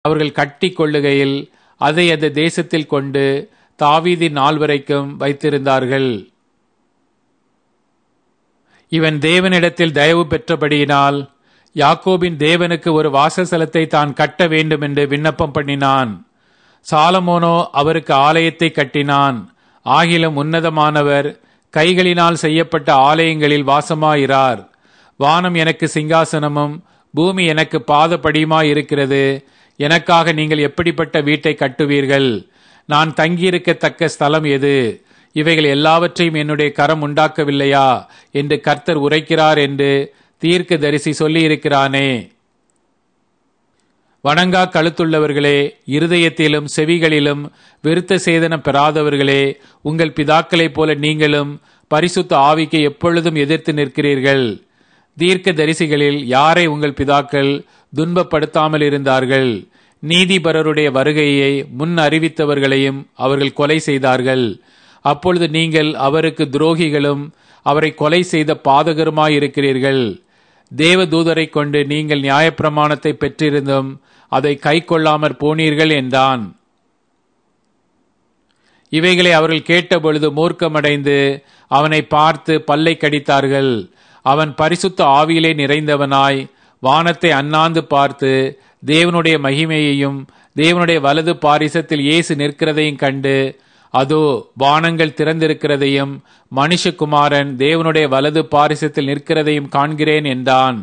அவர்கள் கட்டி கொள்ளுகையில் அதை அந்த தேசத்தில் கொண்டு தாவீதின் நாள் வரைக்கும் வைத்திருந்தார்கள் இவன் தேவனிடத்தில் தயவு பெற்றபடியினால் யாக்கோபின் தேவனுக்கு ஒரு வாசஸ்தலத்தை தான் கட்ட வேண்டும் என்று விண்ணப்பம் பண்ணினான் சாலமோனோ அவருக்கு ஆலயத்தை கட்டினான் ஆகிலும் உன்னதமானவர் கைகளினால் செய்யப்பட்ட ஆலயங்களில் வாசமாயிரார் வானம் எனக்கு சிங்காசனமும் பூமி எனக்கு பாதப்படியுமாய் இருக்கிறது எனக்காக நீங்கள் எப்படிப்பட்ட வீட்டை கட்டுவீர்கள் நான் தங்கியிருக்கத்தக்க ஸ்தலம் எது இவைகள் எல்லாவற்றையும் என்னுடைய கரம் உண்டாக்கவில்லையா என்று கர்த்தர் உரைக்கிறார் என்று தீர்க்க தரிசி சொல்லியிருக்கிறானே வணங்கா கழுத்துள்ளவர்களே இருதயத்திலும் செவிகளிலும் விருத்த சேதனம் பெறாதவர்களே உங்கள் பிதாக்களைப் போல நீங்களும் பரிசுத்த ஆவிக்கு எப்பொழுதும் எதிர்த்து நிற்கிறீர்கள் தீர்க்க தரிசிகளில் யாரை உங்கள் பிதாக்கள் துன்பப்படுத்தாமல் இருந்தார்கள் நீதிபரருடைய வருகையை முன் அறிவித்தவர்களையும் அவர்கள் கொலை செய்தார்கள் அப்பொழுது நீங்கள் அவருக்கு துரோகிகளும் அவரை கொலை செய்த பாதகருமாயிருக்கிறீர்கள் தேவ தூதரை கொண்டு நீங்கள் நியாயப்பிரமாணத்தை பெற்றிருந்தும் அதை கை கொள்ளாமற் போனீர்கள் என்றான் இவைகளை அவர்கள் கேட்டபொழுது மூர்க்கமடைந்து அவனை பார்த்து பல்லை கடித்தார்கள் அவன் பரிசுத்த ஆவியிலே நிறைந்தவனாய் வானத்தை அண்ணாந்து பார்த்து தேவனுடைய மகிமையையும் தேவனுடைய வலது பாரிசத்தில் இயேசு நிற்கிறதையும் கண்டு அதோ வானங்கள் திறந்திருக்கிறதையும் மனுஷகுமாரன் தேவனுடைய வலது பாரிசத்தில் நிற்கிறதையும் காண்கிறேன் என்றான்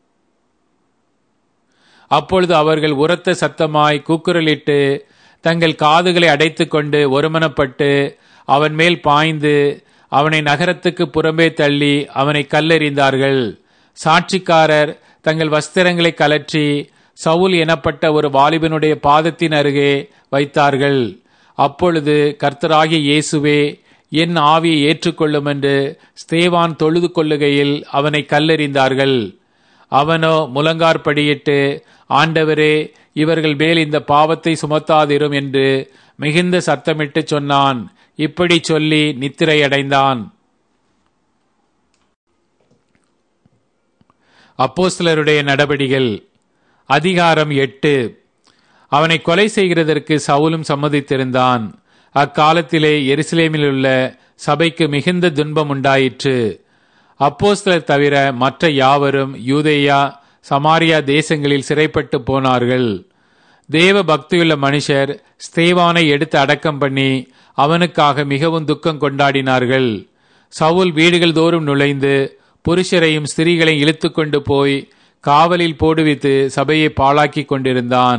அப்பொழுது அவர்கள் உரத்த சத்தமாய் கூக்குரலிட்டு தங்கள் காதுகளை அடைத்துக்கொண்டு ஒருமனப்பட்டு அவன் மேல் பாய்ந்து அவனை நகரத்துக்கு புறம்பே தள்ளி அவனை கல்லெறிந்தார்கள் சாட்சிக்காரர் தங்கள் வஸ்திரங்களை கலற்றி சவுல் எனப்பட்ட ஒரு வாலிபனுடைய பாதத்தின் அருகே வைத்தார்கள் அப்பொழுது கர்த்தராகிய இயேசுவே என் ஆவியை ஏற்றுக்கொள்ளும் என்று ஸ்தேவான் தொழுது கொள்ளுகையில் அவனை கல்லெறிந்தார்கள் அவனோ முழங்கார்படியிட்டு ஆண்டவரே இவர்கள் மேல் இந்த பாவத்தை சுமத்தாதிரும் என்று மிகுந்த சத்தமிட்டு சொன்னான் இப்படி சொல்லி நித்திரையடைந்தான் அப்போஸ்தலருடைய நடபடிகள் அதிகாரம் எட்டு அவனை கொலை செய்கிறதற்கு சவுலும் சம்மதித்திருந்தான் அக்காலத்திலே எருசலேமில் உள்ள சபைக்கு மிகுந்த துன்பம் உண்டாயிற்று அப்போஸ்தலர் தவிர மற்ற யாவரும் யூதேயா சமாரியா தேசங்களில் சிறைப்பட்டு போனார்கள் தேவ பக்தியுள்ள மனுஷர் ஸ்தேவானை எடுத்து அடக்கம் பண்ணி அவனுக்காக மிகவும் துக்கம் கொண்டாடினார்கள் சவுல் வீடுகள் தோறும் நுழைந்து புருஷரையும் ஸ்திரீகளையும் இழுத்து கொண்டு போய் காவலில் போடுவித்து சபையை பாழாக்கி கொண்டிருந்தான்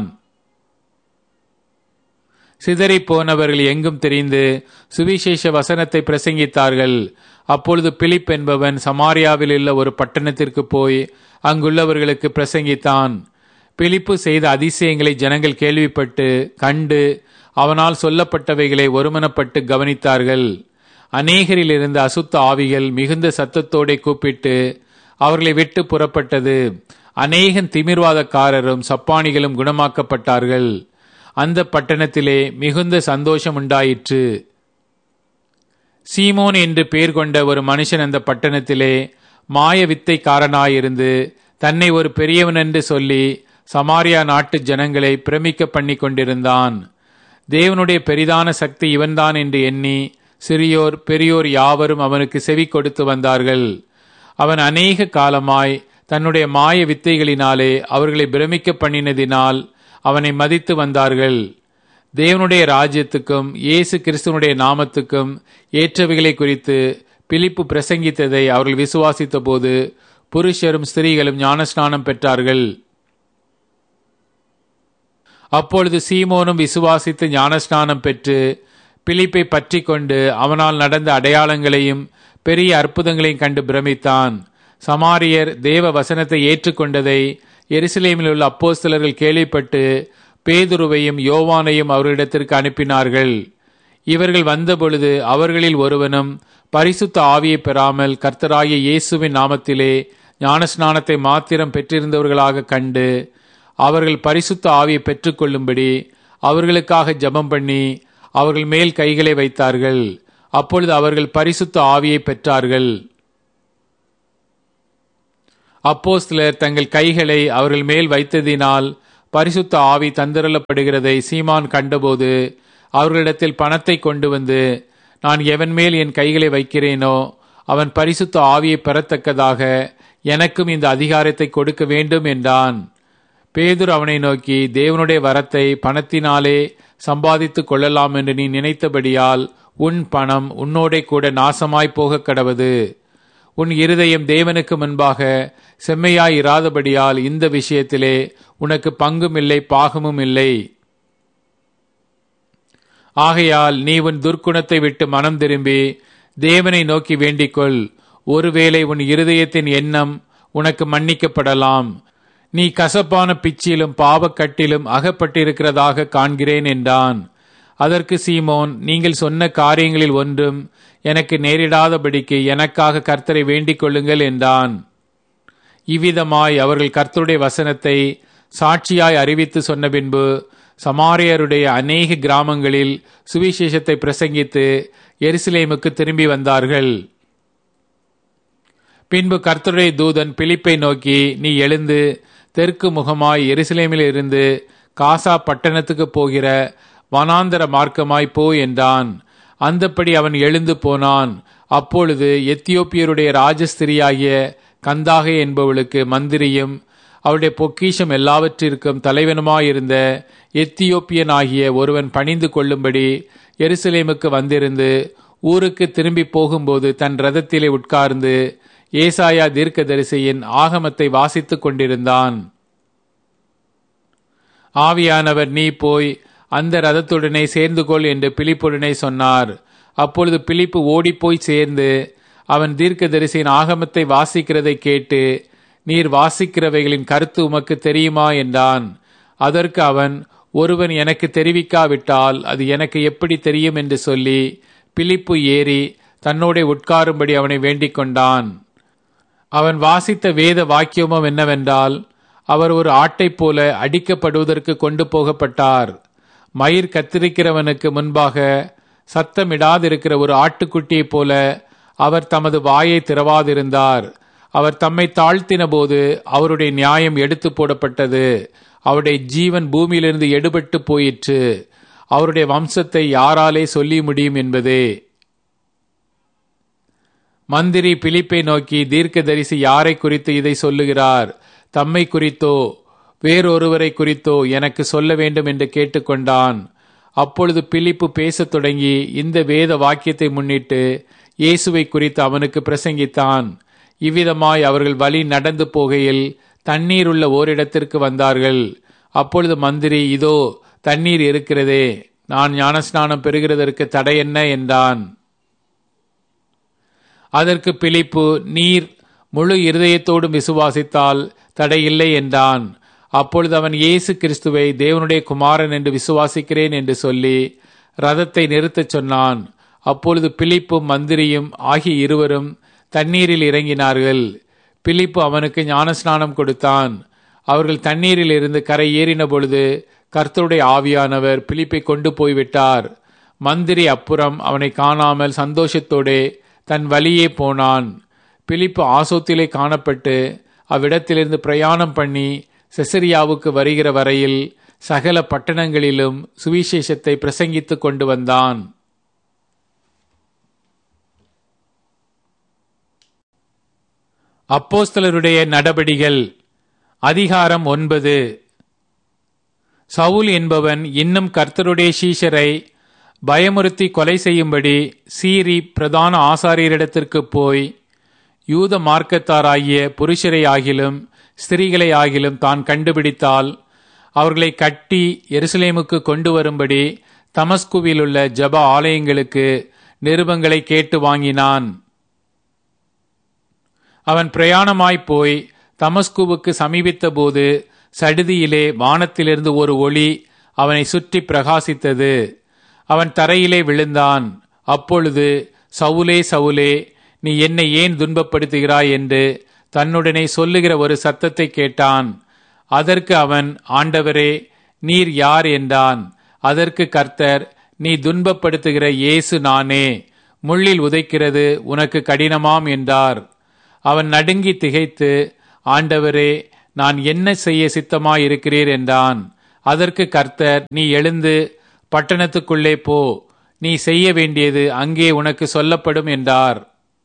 சிதறி போனவர்கள் எங்கும் தெரிந்து சுவிசேஷ வசனத்தை பிரசங்கித்தார்கள் அப்பொழுது பிலிப் என்பவன் சமாரியாவில் உள்ள ஒரு பட்டணத்திற்கு போய் அங்குள்ளவர்களுக்கு பிரசங்கித்தான் பிலிப்பு செய்த அதிசயங்களை ஜனங்கள் கேள்விப்பட்டு கண்டு அவனால் சொல்லப்பட்டவைகளை ஒருமனப்பட்டு கவனித்தார்கள் அநேகரில் இருந்த அசுத்த ஆவிகள் மிகுந்த சத்தத்தோടെ கூப்பிட்டு அவர்களை விட்டு புறப்பட்டது அநேகன் திமிர்வாதக்காரரும் சப்பானிகளும் குணமாக்கப்பட்டார்கள் அந்த பட்டணத்திலே மிகுந்த சந்தோஷம் உண்டாயிற்று சீமோன் என்று பெயர் கொண்ட ஒரு மனுஷன் அந்த பட்டணத்திலே மாய வித்தைக்காரனாயிருந்து தன்னை ஒரு பெரியவன் என்று சொல்லி சமாரியா நாட்டு ஜனங்களை பிரமிக்க பண்ணி கொண்டிருந்தான் தேவனுடைய பெரிதான சக்தி இவன்தான் என்று எண்ணி சிறியோர் பெரியோர் யாவரும் அவனுக்கு செவி கொடுத்து வந்தார்கள் அவன் அநேக காலமாய் தன்னுடைய மாய வித்தைகளினாலே அவர்களை பிரமிக்க பண்ணினதினால் அவனை மதித்து வந்தார்கள் தேவனுடைய ராஜ்யத்துக்கும் இயேசு கிறிஸ்துவனுடைய நாமத்துக்கும் ஏற்றவைகளை குறித்து பிலிப்பு பிரசங்கித்ததை அவர்கள் விசுவாசித்த போது புருஷரும் ஸ்திரீகளும் ஞானஸ்நானம் பெற்றார்கள் அப்பொழுது சீமோனும் விசுவாசித்து ஞானஸ்நானம் பெற்று பிலிப்பை பற்றி கொண்டு அவனால் நடந்த அடையாளங்களையும் பெரிய அற்புதங்களையும் கண்டு பிரமித்தான் சமாரியர் தேவ வசனத்தை ஏற்றுக்கொண்டதை எருசலேமில் உள்ள அப்போஸ்தலர்கள் கேள்விப்பட்டு பேதுருவையும் யோவானையும் அவர்களிடத்திற்கு அனுப்பினார்கள் இவர்கள் வந்தபொழுது அவர்களில் ஒருவனும் பரிசுத்த ஆவியை பெறாமல் கர்த்தராகிய இயேசுவின் நாமத்திலே ஞானஸ்நானத்தை மாத்திரம் பெற்றிருந்தவர்களாக கண்டு அவர்கள் பரிசுத்த ஆவியை பெற்றுக்கொள்ளும்படி அவர்களுக்காக ஜெபம் பண்ணி அவர்கள் மேல் கைகளை வைத்தார்கள் அப்பொழுது அவர்கள் பரிசுத்த ஆவியை பெற்றார்கள் அப்போஸ்தலர் தங்கள் கைகளை அவர்கள் மேல் வைத்ததினால் பரிசுத்த ஆவி தந்திரலப்படுகிறதை சீமான் கண்டபோது அவர்களிடத்தில் பணத்தை கொண்டு வந்து நான் எவன் மேல் என் கைகளை வைக்கிறேனோ அவன் பரிசுத்த ஆவியை பெறத்தக்கதாக எனக்கும் இந்த அதிகாரத்தை கொடுக்க வேண்டும் என்றான் பேதுரு அவனை நோக்கி தேவனுடைய வரத்தை பணத்தினாலே சம்பாதித்துக் கொள்ளலாம் என்று நீ நினைத்தபடியால் உன் பணம் உன்னோடே கூட நாசமாய் போக கடவது உன் இருதயம் தேவனுக்கு முன்பாக செம்மையாய் இராதபடியால் இந்த விஷயத்திலே உனக்கு பங்கும் இல்லை பாகமும் இல்லை ஆகையால் நீ உன் துர்க்குணத்தை விட்டு மனம் திரும்பி தேவனை நோக்கி வேண்டிக்கொள் ஒருவேளை உன் இருதயத்தின் எண்ணம் உனக்கு மன்னிக்கப்படலாம் நீ கசப்பான பிச்சிலும் பாவக்கட்டிலும் அகப்பட்டிருக்கிறதாக காண்கிறேன் என்றான் அதற்கு சீமோன் நீங்கள் சொன்ன காரியங்களில் ஒன்றும் எனக்கு நேரிடாதபடிக்கு எனக்காக கர்த்தரை வேண்டிக் கொள்ளுங்கள் என்றான் இவ்விதமாய் அவர்கள் கர்த்தருடைய வசனத்தை சாட்சியாய் அறிவித்து சொன்ன பின்பு சமாரியருடைய அநேக கிராமங்களில் சுவிசேஷத்தை பிரசங்கித்து எருசலேமுக்கு திரும்பி வந்தார்கள் பின்பு கர்த்தருடைய தூதன் பிலிப்பை நோக்கி நீ எழுந்து தெற்கு முகமாய் எருசலேமில் இருந்து காசா பட்டணத்துக்கு போகிற வனாந்தர மார்க்கமாய் போ என்றான் அந்தப்படி அவன் எழுந்து போனான் அப்பொழுது எத்தியோப்பியருடைய ராஜஸ்திரியாகிய கந்தாகை என்பவளுக்கு மந்திரியும் அவருடைய பொக்கிஷம் எல்லாவற்றிற்கும் தலைவனுமாயிருந்த எத்தியோப்பியன் ஆகிய ஒருவன் பணிந்து கொள்ளும்படி எருசலேமுக்கு வந்திருந்து ஊருக்கு திரும்பி போகும்போது தன் ரதத்திலே உட்கார்ந்து ஏசாயா தீர்க்கதரிசியின் ஆகமத்தை வாசித்துக் கொண்டிருந்தான் ஆவியானவர் நீ போய் அந்த ரதத்துடனே சேர்ந்து கொள் என்று பிலிப்புடனே சொன்னார் அப்பொழுது பிலிப்பு ஓடிப்போய் சேர்ந்து அவன் தீர்க்கதரிசியின் ஆகமத்தை வாசிக்கிறதை கேட்டு நீர் வாசிக்கிறவைகளின் கருத்து உமக்கு தெரியுமா என்றான் அதற்கு அவன் ஒருவன் எனக்கு தெரிவிக்காவிட்டால் அது எனக்கு எப்படி தெரியும் என்று சொல்லி பிலிப்பு ஏறி தன்னோட உட்காரும்படி அவனை வேண்டிக் கொண்டான் அவன் வாசித்த வேத வாக்கியமும் என்னவென்றால் அவர் ஒரு ஆட்டைப் போல அடிக்கப்படுவதற்கு கொண்டு போகப்பட்டார் மயிர் கத்திரிக்கிறவனுக்கு முன்பாக சத்தமிடாதிருக்கிற ஒரு ஆட்டுக்குட்டியைப் போல அவர் தமது வாயை திறவாதிருந்தார் அவர் தம்மை தாழ்த்தின போது அவருடைய நியாயம் எடுத்து போடப்பட்டது அவருடைய ஜீவன் பூமியிலிருந்து எடுபட்டு போயிற்று அவருடைய வம்சத்தை யாராலே சொல்லி முடியும் என்பதே மந்திரி பிலிப்பை நோக்கி தீர்க்கதரிசி யாரை குறித்து இதை சொல்லுகிறார் தம்மை குறித்தோ வேறொருவரை குறித்தோ எனக்கு சொல்ல வேண்டும் என்று கேட்டுக்கொண்டான் அப்பொழுது பிலிப்பு பேசத் தொடங்கி இந்த வேத வாக்கியத்தை முன்னிட்டு இயேசுவை குறித்து அவனுக்கு பிரசங்கித்தான் இவ்விதமாய் அவர்கள் வழி நடந்து போகையில் தண்ணீர் உள்ள ஓரிடத்திற்கு வந்தார்கள் அப்பொழுது மந்திரி இதோ தண்ணீர் இருக்கிறதே நான் ஞானஸ்நானம் பெறுகிறதற்கு தடை என்ன என்றான் அதற்கு பிலிப்பு நீர் முழு இருதயத்தோடும் விசுவாசித்தால் தடையில்லை என்றான் அப்பொழுது அவன் இயேசு கிறிஸ்துவை தேவனுடைய குமாரன் என்று விசுவாசிக்கிறேன் என்று சொல்லி ரதத்தை நிறுத்தச் சொன்னான் அப்பொழுது பிலிப்பும் மந்திரியும் ஆகிய இருவரும் தண்ணீரில் இறங்கினார்கள் பிலிப்பு அவனுக்கு ஞானஸ்நானம் கொடுத்தான் அவர்கள் தண்ணீரில் இருந்து கரை ஏறின பொழுது கர்த்தருடைய ஆவியானவர் பிலிப்பை கொண்டு போய்விட்டார் மந்திரி அப்புறம் அவனை காணாமல் சந்தோஷத்தோடே தன் வழியே போனான் பிலிப்பு ஆசோத்திலே காணப்பட்டு அவ்விடத்திலிருந்து பிரயாணம் பண்ணி செசரியாவுக்கு வருகிற வரையில் சகல பட்டணங்களிலும் சுவிசேஷத்தை பிரசங்கித்துக் கொண்டு வந்தான் அப்போஸ்தலருடைய நடபடிகள் அதிகாரம் ஒன்பது சவுல் என்பவன் இன்னும் கர்த்தருடைய சீஷரை பயமுறுத்தி கொலை செய்யும்படி சீரி பிரதான ஆசாரியரிடத்திற்கு போய் யூத மார்க்கத்தாராகிய புருஷரை ஆகிலும் ஸ்திரீகளை ஆகிலும் தான் கண்டுபிடித்தால் அவர்களை கட்டி எருசலேமுக்கு கொண்டு வரும்படி தமஸ்குவில் உள்ள ஜப ஆலயங்களுக்கு நிருபங்களை கேட்டு வாங்கினான் அவன் பிரயாணமாய்ப் போய் தமஸ்குவுக்கு சமீபித்த போது சடுதியிலே வானத்திலிருந்து ஒரு ஒளி அவனை சுற்றி பிரகாசித்தது அவன் தரையிலே விழுந்தான் அப்பொழுது சவுலே சவுலே நீ என்னை ஏன் துன்பப்படுத்துகிறாய் என்று தன்னுடனே சொல்லுகிற ஒரு சத்தத்தை கேட்டான் அதற்கு அவன் ஆண்டவரே நீர் யார் என்றான் அதற்கு கர்த்தர் நீ துன்பப்படுத்துகிற இயேசு நானே முள்ளில் உதைக்கிறது உனக்கு கடினமாம் என்றார் அவன் நடுங்கி திகைத்து ஆண்டவரே நான் என்ன செய்ய சித்தமாயிருக்கிறீர் என்றான் அதற்கு கர்த்தர் நீ எழுந்து பட்டணத்துக்குள்ளே போ நீ செய்ய வேண்டியது அங்கே உனக்கு சொல்லப்படும் என்றார்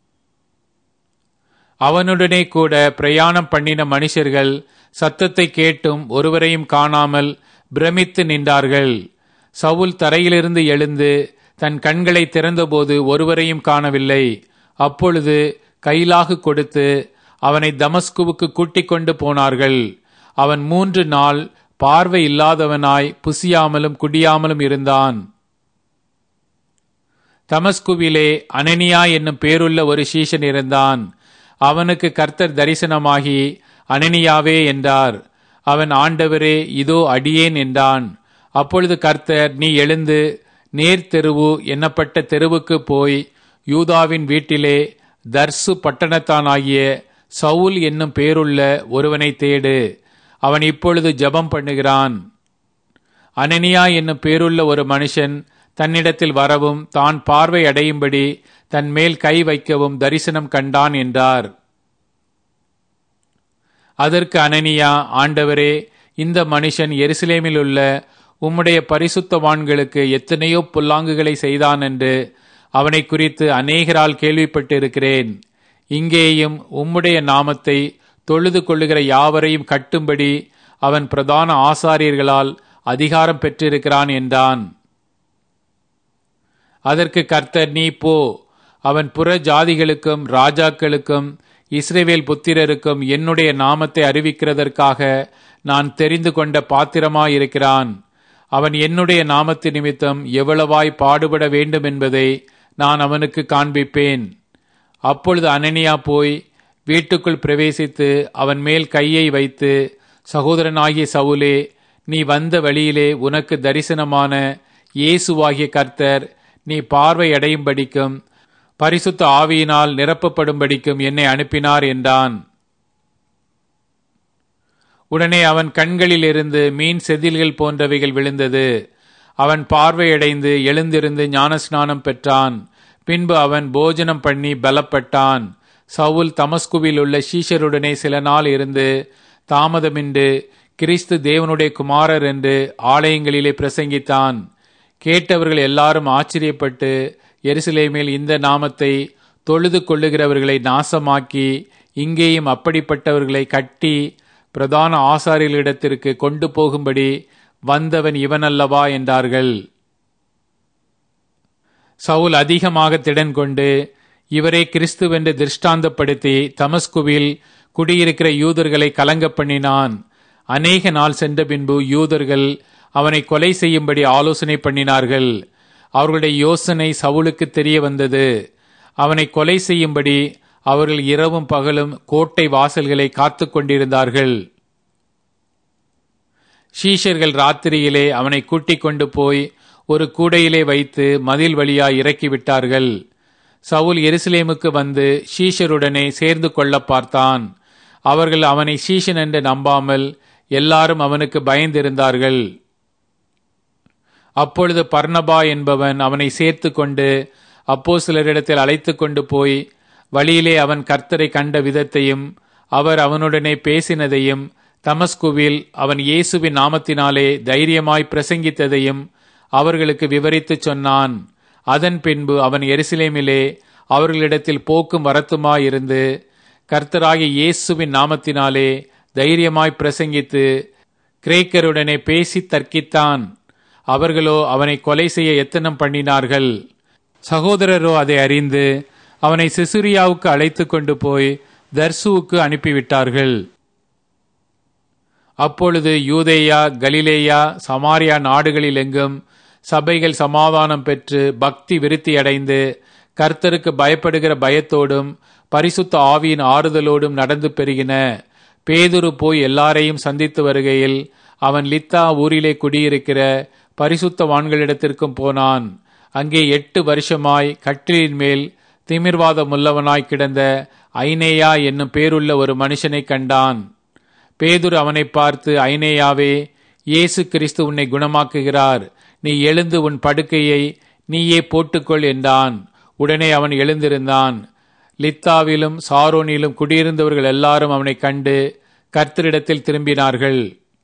அவனுடனே கூட பிரயாணம் பண்ணின மனுஷர்கள் சத்தத்தை கேட்டும் ஒருவரையும் காணாமல் பிரமித்து நின்றார்கள் சவுல் தரையிலிருந்து எழுந்து தன் கண்களை திறந்தபோது ஒருவரையும் காணவில்லை அப்பொழுது கைலாகு கொடுத்து அவனை தமஸ்குவுக்கு கூட்டிக் கொண்டு போனார்கள் அவன் மூன்று நாள் பார்வை இல்லாதவனாய் புசியாமலும் குடியாமலும் இருந்தான் தமஸ்குவிலே அனனியா என்னும் பேருள்ள ஒரு சீஷன் இருந்தான் அவனுக்கு கர்த்தர் தரிசனமாகி அனனியாவே என்றார் அவன் ஆண்டவரே இதோ அடியேன் என்றான் அப்பொழுது கர்த்தர் நீ எழுந்து நேர் தெருவு எண்ணப்பட்ட தெருவுக்கு போய் யூதாவின் வீட்டிலே தர்சு பட்டணத்தானாகிய சவுல் என்னும் பேருள்ள ஒருவனை தேடு அவன் இப்பொழுது ஜெபம் பண்ணுகிறான் அனனியா என்னும் பேருள்ள ஒரு மனுஷன் தன்னிடத்தில் வரவும் தான் பார்வை அடையும்படி தன் மேல் கை வைக்கவும் தரிசனம் கண்டான் என்றார் அதற்கு அனனியா ஆண்டவரே இந்த மனுஷன் எருசலேமில் உள்ள உம்முடைய பரிசுத்தவான்களுக்கு எத்தனையோ புல்லாங்குகளை செய்தான் என்று அவனை குறித்து அநேகரால் கேள்விப்பட்டு இருக்கிறேன் இங்கேயும் உம்முடைய நாமத்தை தொழுது கொள்ளுகிற யாவரையும் கட்டும்படி அவன் பிரதான ஆசாரியர்களால் அதிகாரம் பெற்றிருக்கிறான் என்றான் அதற்கு கர்த்தர் நீ போ அவன் புற ஜாதிகளுக்கும் ராஜாக்களுக்கும் இஸ்ரேவேல் புத்திரருக்கும் என்னுடைய நாமத்தை அறிவிக்கிறதற்காக நான் தெரிந்து கொண்ட பாத்திரமாயிருக்கிறான் அவன் என்னுடைய நாமத்து நிமித்தம் எவ்வளவாய் பாடுபட வேண்டும் என்பதை நான் அவனுக்கு காண்பிப்பேன் அப்பொழுது அனனியா போய் வீட்டுக்குள் பிரவேசித்து அவன் மேல் கையை வைத்து சகோதரனாகிய சவுலே நீ வந்த வழியிலே உனக்கு தரிசனமான இயேசுவாகிய கர்த்தர் நீ பார்வை அடையும்படிக்கும் பரிசுத்த ஆவியினால் நிரப்பப்படும்படிக்கும் என்னை அனுப்பினார் என்றான் உடனே அவன் கண்களில் இருந்து மீன் செதில்கள் போன்றவைகள் விழுந்தது அவன் பார்வையடைந்து எழுந்திருந்து ஞானஸ்நானம் பெற்றான் பின்பு அவன் போஜனம் பண்ணி பலப்பட்டான் சவுல் தமஸ்குவில் உள்ள சீஷருடனே சில நாள் இருந்து தாமதமின்றி கிறிஸ்து தேவனுடைய குமாரர் என்று ஆலயங்களிலே பிரசங்கித்தான் கேட்டவர்கள் எல்லாரும் ஆச்சரியப்பட்டு எருசலேமில் இந்த நாமத்தை தொழுது கொள்ளுகிறவர்களை நாசமாக்கி இங்கேயும் அப்படிப்பட்டவர்களை கட்டி பிரதான ஆசாரியர்களிடத்திற்கு கொண்டு போகும்படி வந்தவன் இவனல்லவா என்றார்கள் சவுல் அதிகமாக திடன் கொண்டு இவரை கிறிஸ்துவென்று திருஷ்டாந்தப்படுத்தி தமஸ்குவில் குடியிருக்கிற யூதர்களை கலங்க பண்ணினான் அநேக நாள் சென்ற பின்பு யூதர்கள் அவனை கொலை செய்யும்படி ஆலோசனை பண்ணினார்கள் அவர்களுடைய யோசனை சவுலுக்கு தெரிய வந்தது அவனை கொலை செய்யும்படி அவர்கள் இரவும் பகலும் கோட்டை வாசல்களை காத்து கொண்டிருந்தார்கள் ஷீஷர்கள் ராத்திரியிலே அவனை கூட்டிக் கொண்டு போய் ஒரு கூடையிலே வைத்து மதில் வழியாய் இறக்கிவிட்டார்கள் சவுல் எருசலேமுக்கு வந்து ஷீஷருடனே சேர்ந்து கொள்ள பார்த்தான் அவர்கள் அவனை ஷீஷன் என்று நம்பாமல் எல்லாரும் அவனுக்கு பயந்திருந்தார்கள் அப்பொழுது பர்ணபா என்பவன் அவனை சேர்த்து கொண்டு அப்போ சிலரிடத்தில் அழைத்து கொண்டு போய் வழியிலே அவன் கர்த்தரை கண்ட விதத்தையும் அவர் அவனுடனே பேசினதையும் தமஸ்குவில் அவன் இயேசுவின் நாமத்தினாலே தைரியமாய் பிரசங்கித்ததையும் அவர்களுக்கு விவரித்துச் சொன்னான் அதன் பின்பு அவன் எருசலேமிலே அவர்களிடத்தில் போக்கும் வரத்துமாயிருந்து கர்த்தராகிய இயேசுவின் நாமத்தினாலே தைரியமாய் பிரசங்கித்து கிரேக்கருடனே பேசி தர்க்கித்தான் அவர்களோ அவனை கொலை செய்ய எத்தனம் பண்ணினார்கள் சகோதரரோ அதை அறிந்து அவனை சிசுரியாவுக்கு அழைத்து கொண்டு போய் தர்சுவுக்கு அனுப்பிவிட்டார்கள் அப்பொழுது யூதேயா கலிலேயா சமாரியா நாடுகளில் எங்கும் சபைகள் சமாதானம் பெற்று பக்தி விருத்தி அடைந்து கர்த்தருக்கு பயப்படுகிற பயத்தோடும் பரிசுத்த ஆவியின் ஆறுதலோடும் நடந்து பெருகின பேதுரு போய் எல்லாரையும் சந்தித்து வருகையில் அவன் லித்தா ஊரிலே குடியிருக்கிற பரிசுத்தவான்களிடத்திற்கும் போனான் அங்கே எட்டு வருஷமாய் கட்டிலின் மேல் திமிர்வாதம் உள்ளவனாய் கிடந்த ஐனேயா என்னும் பேருள்ள ஒரு மனுஷனை கண்டான் பேதுரு அவனை பார்த்து ஐனேயாவே இயேசு கிறிஸ்து உன்னை குணமாக்குகிறார் நீ எழுந்து உன் படுக்கையை நீயே போட்டுக்கொள் என்றான் உடனே அவன் எழுந்திருந்தான் லித்தாவிலும் சாரோனிலும் குடியிருந்தவர்கள் எல்லாரும் அவனை கண்டு கர்த்தரிடத்தில் திரும்பினார்கள்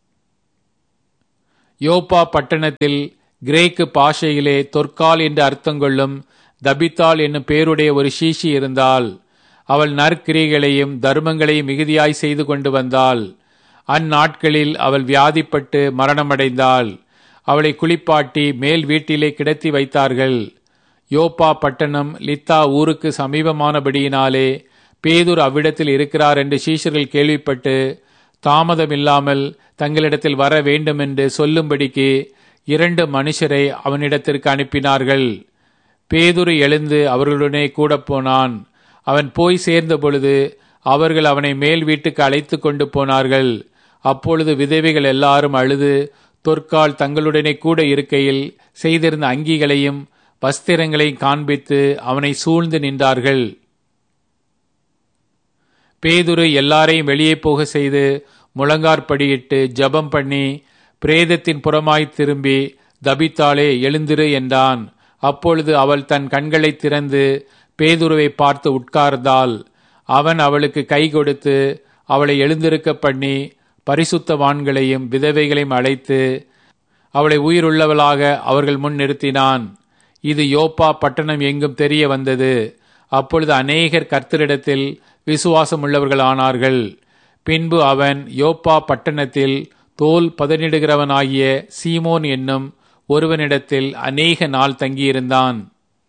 யோப்பா பட்டணத்தில் கிரேக்கு பாஷையிலே தொற்கால் என்று அர்த்தங்கொள்ளும் தபித்தாள் என்னும் பேருடைய ஒரு சீஷி இருந்தாள் அவள் நற்கிரியைகளையும் தர்மங்களையும் மிகுதியாய் செய்து கொண்டு வந்தாள் அந்நாட்களில் அவள் வியாதிப்பட்டு மரணமடைந்தாள் அவளை குளிப்பாட்டி மேல் வீட்டிலே கிடத்தி வைத்தார்கள் யோப்பா பட்டணம் லித்தா ஊருக்கு சமீபமானபடியினாலே பேதூர் அவ்விடத்தில் இருக்கிறார் என்று சீஷர்கள் கேள்விப்பட்டு தாமதமில்லாமல் தங்களிடத்தில் வர வேண்டும் என்று சொல்லும்படிக்கு இரண்டு மனுஷரை அவனிடத்திற்கு அனுப்பினார்கள் பேதுரு எழுந்து அவர்களுடனே கூட போனான் அவன் போய் சேர்ந்த பொழுது அவர்கள் அவனை மேல் வீட்டுக்கு அழைத்து கொண்டு போனார்கள் அப்பொழுது விதவைகள் எல்லாரும் அழுது தொற்கால் தங்களுடனே கூட இருக்கையில் செய்திருந்த அங்கிகளையும் வஸ்திரங்களையும் காண்பித்து அவனை சூழ்ந்து நின்றார்கள் பேதுரு எல்லாரையும் வெளியே போக செய்து முழங்கார்படியிட்டு ஜபம் பண்ணி பிரேதத்தின் புறமாய் திரும்பி தபித்தாளே எழுந்திரு என்றான் அப்பொழுது அவள் தன் கண்களை திறந்து பேதுருவை பார்த்து உட்கார்ந்தாள் அவன் அவளுக்கு கை கொடுத்து அவளை எழுந்திருக்க பண்ணி பரிசுத்தவான்களையும் விதவைகளையும் அழைத்து அவளை உயிருள்ளவளாக அவர்கள் முன் நிறுத்தினான் இது யோப்பா பட்டணம் எங்கும் தெரிய வந்தது அப்பொழுது அநேகர் கர்த்தரிடத்தில் விசுவாசம் உள்ளவர்கள் ஆனார்கள் பின்பு அவன் யோப்பா பட்டணத்தில் தோல் பதனிடுகிறவனாகிய சீமோன் என்னும் ஒருவனிடத்தில் அநேக நாள் தங்கியிருந்தான்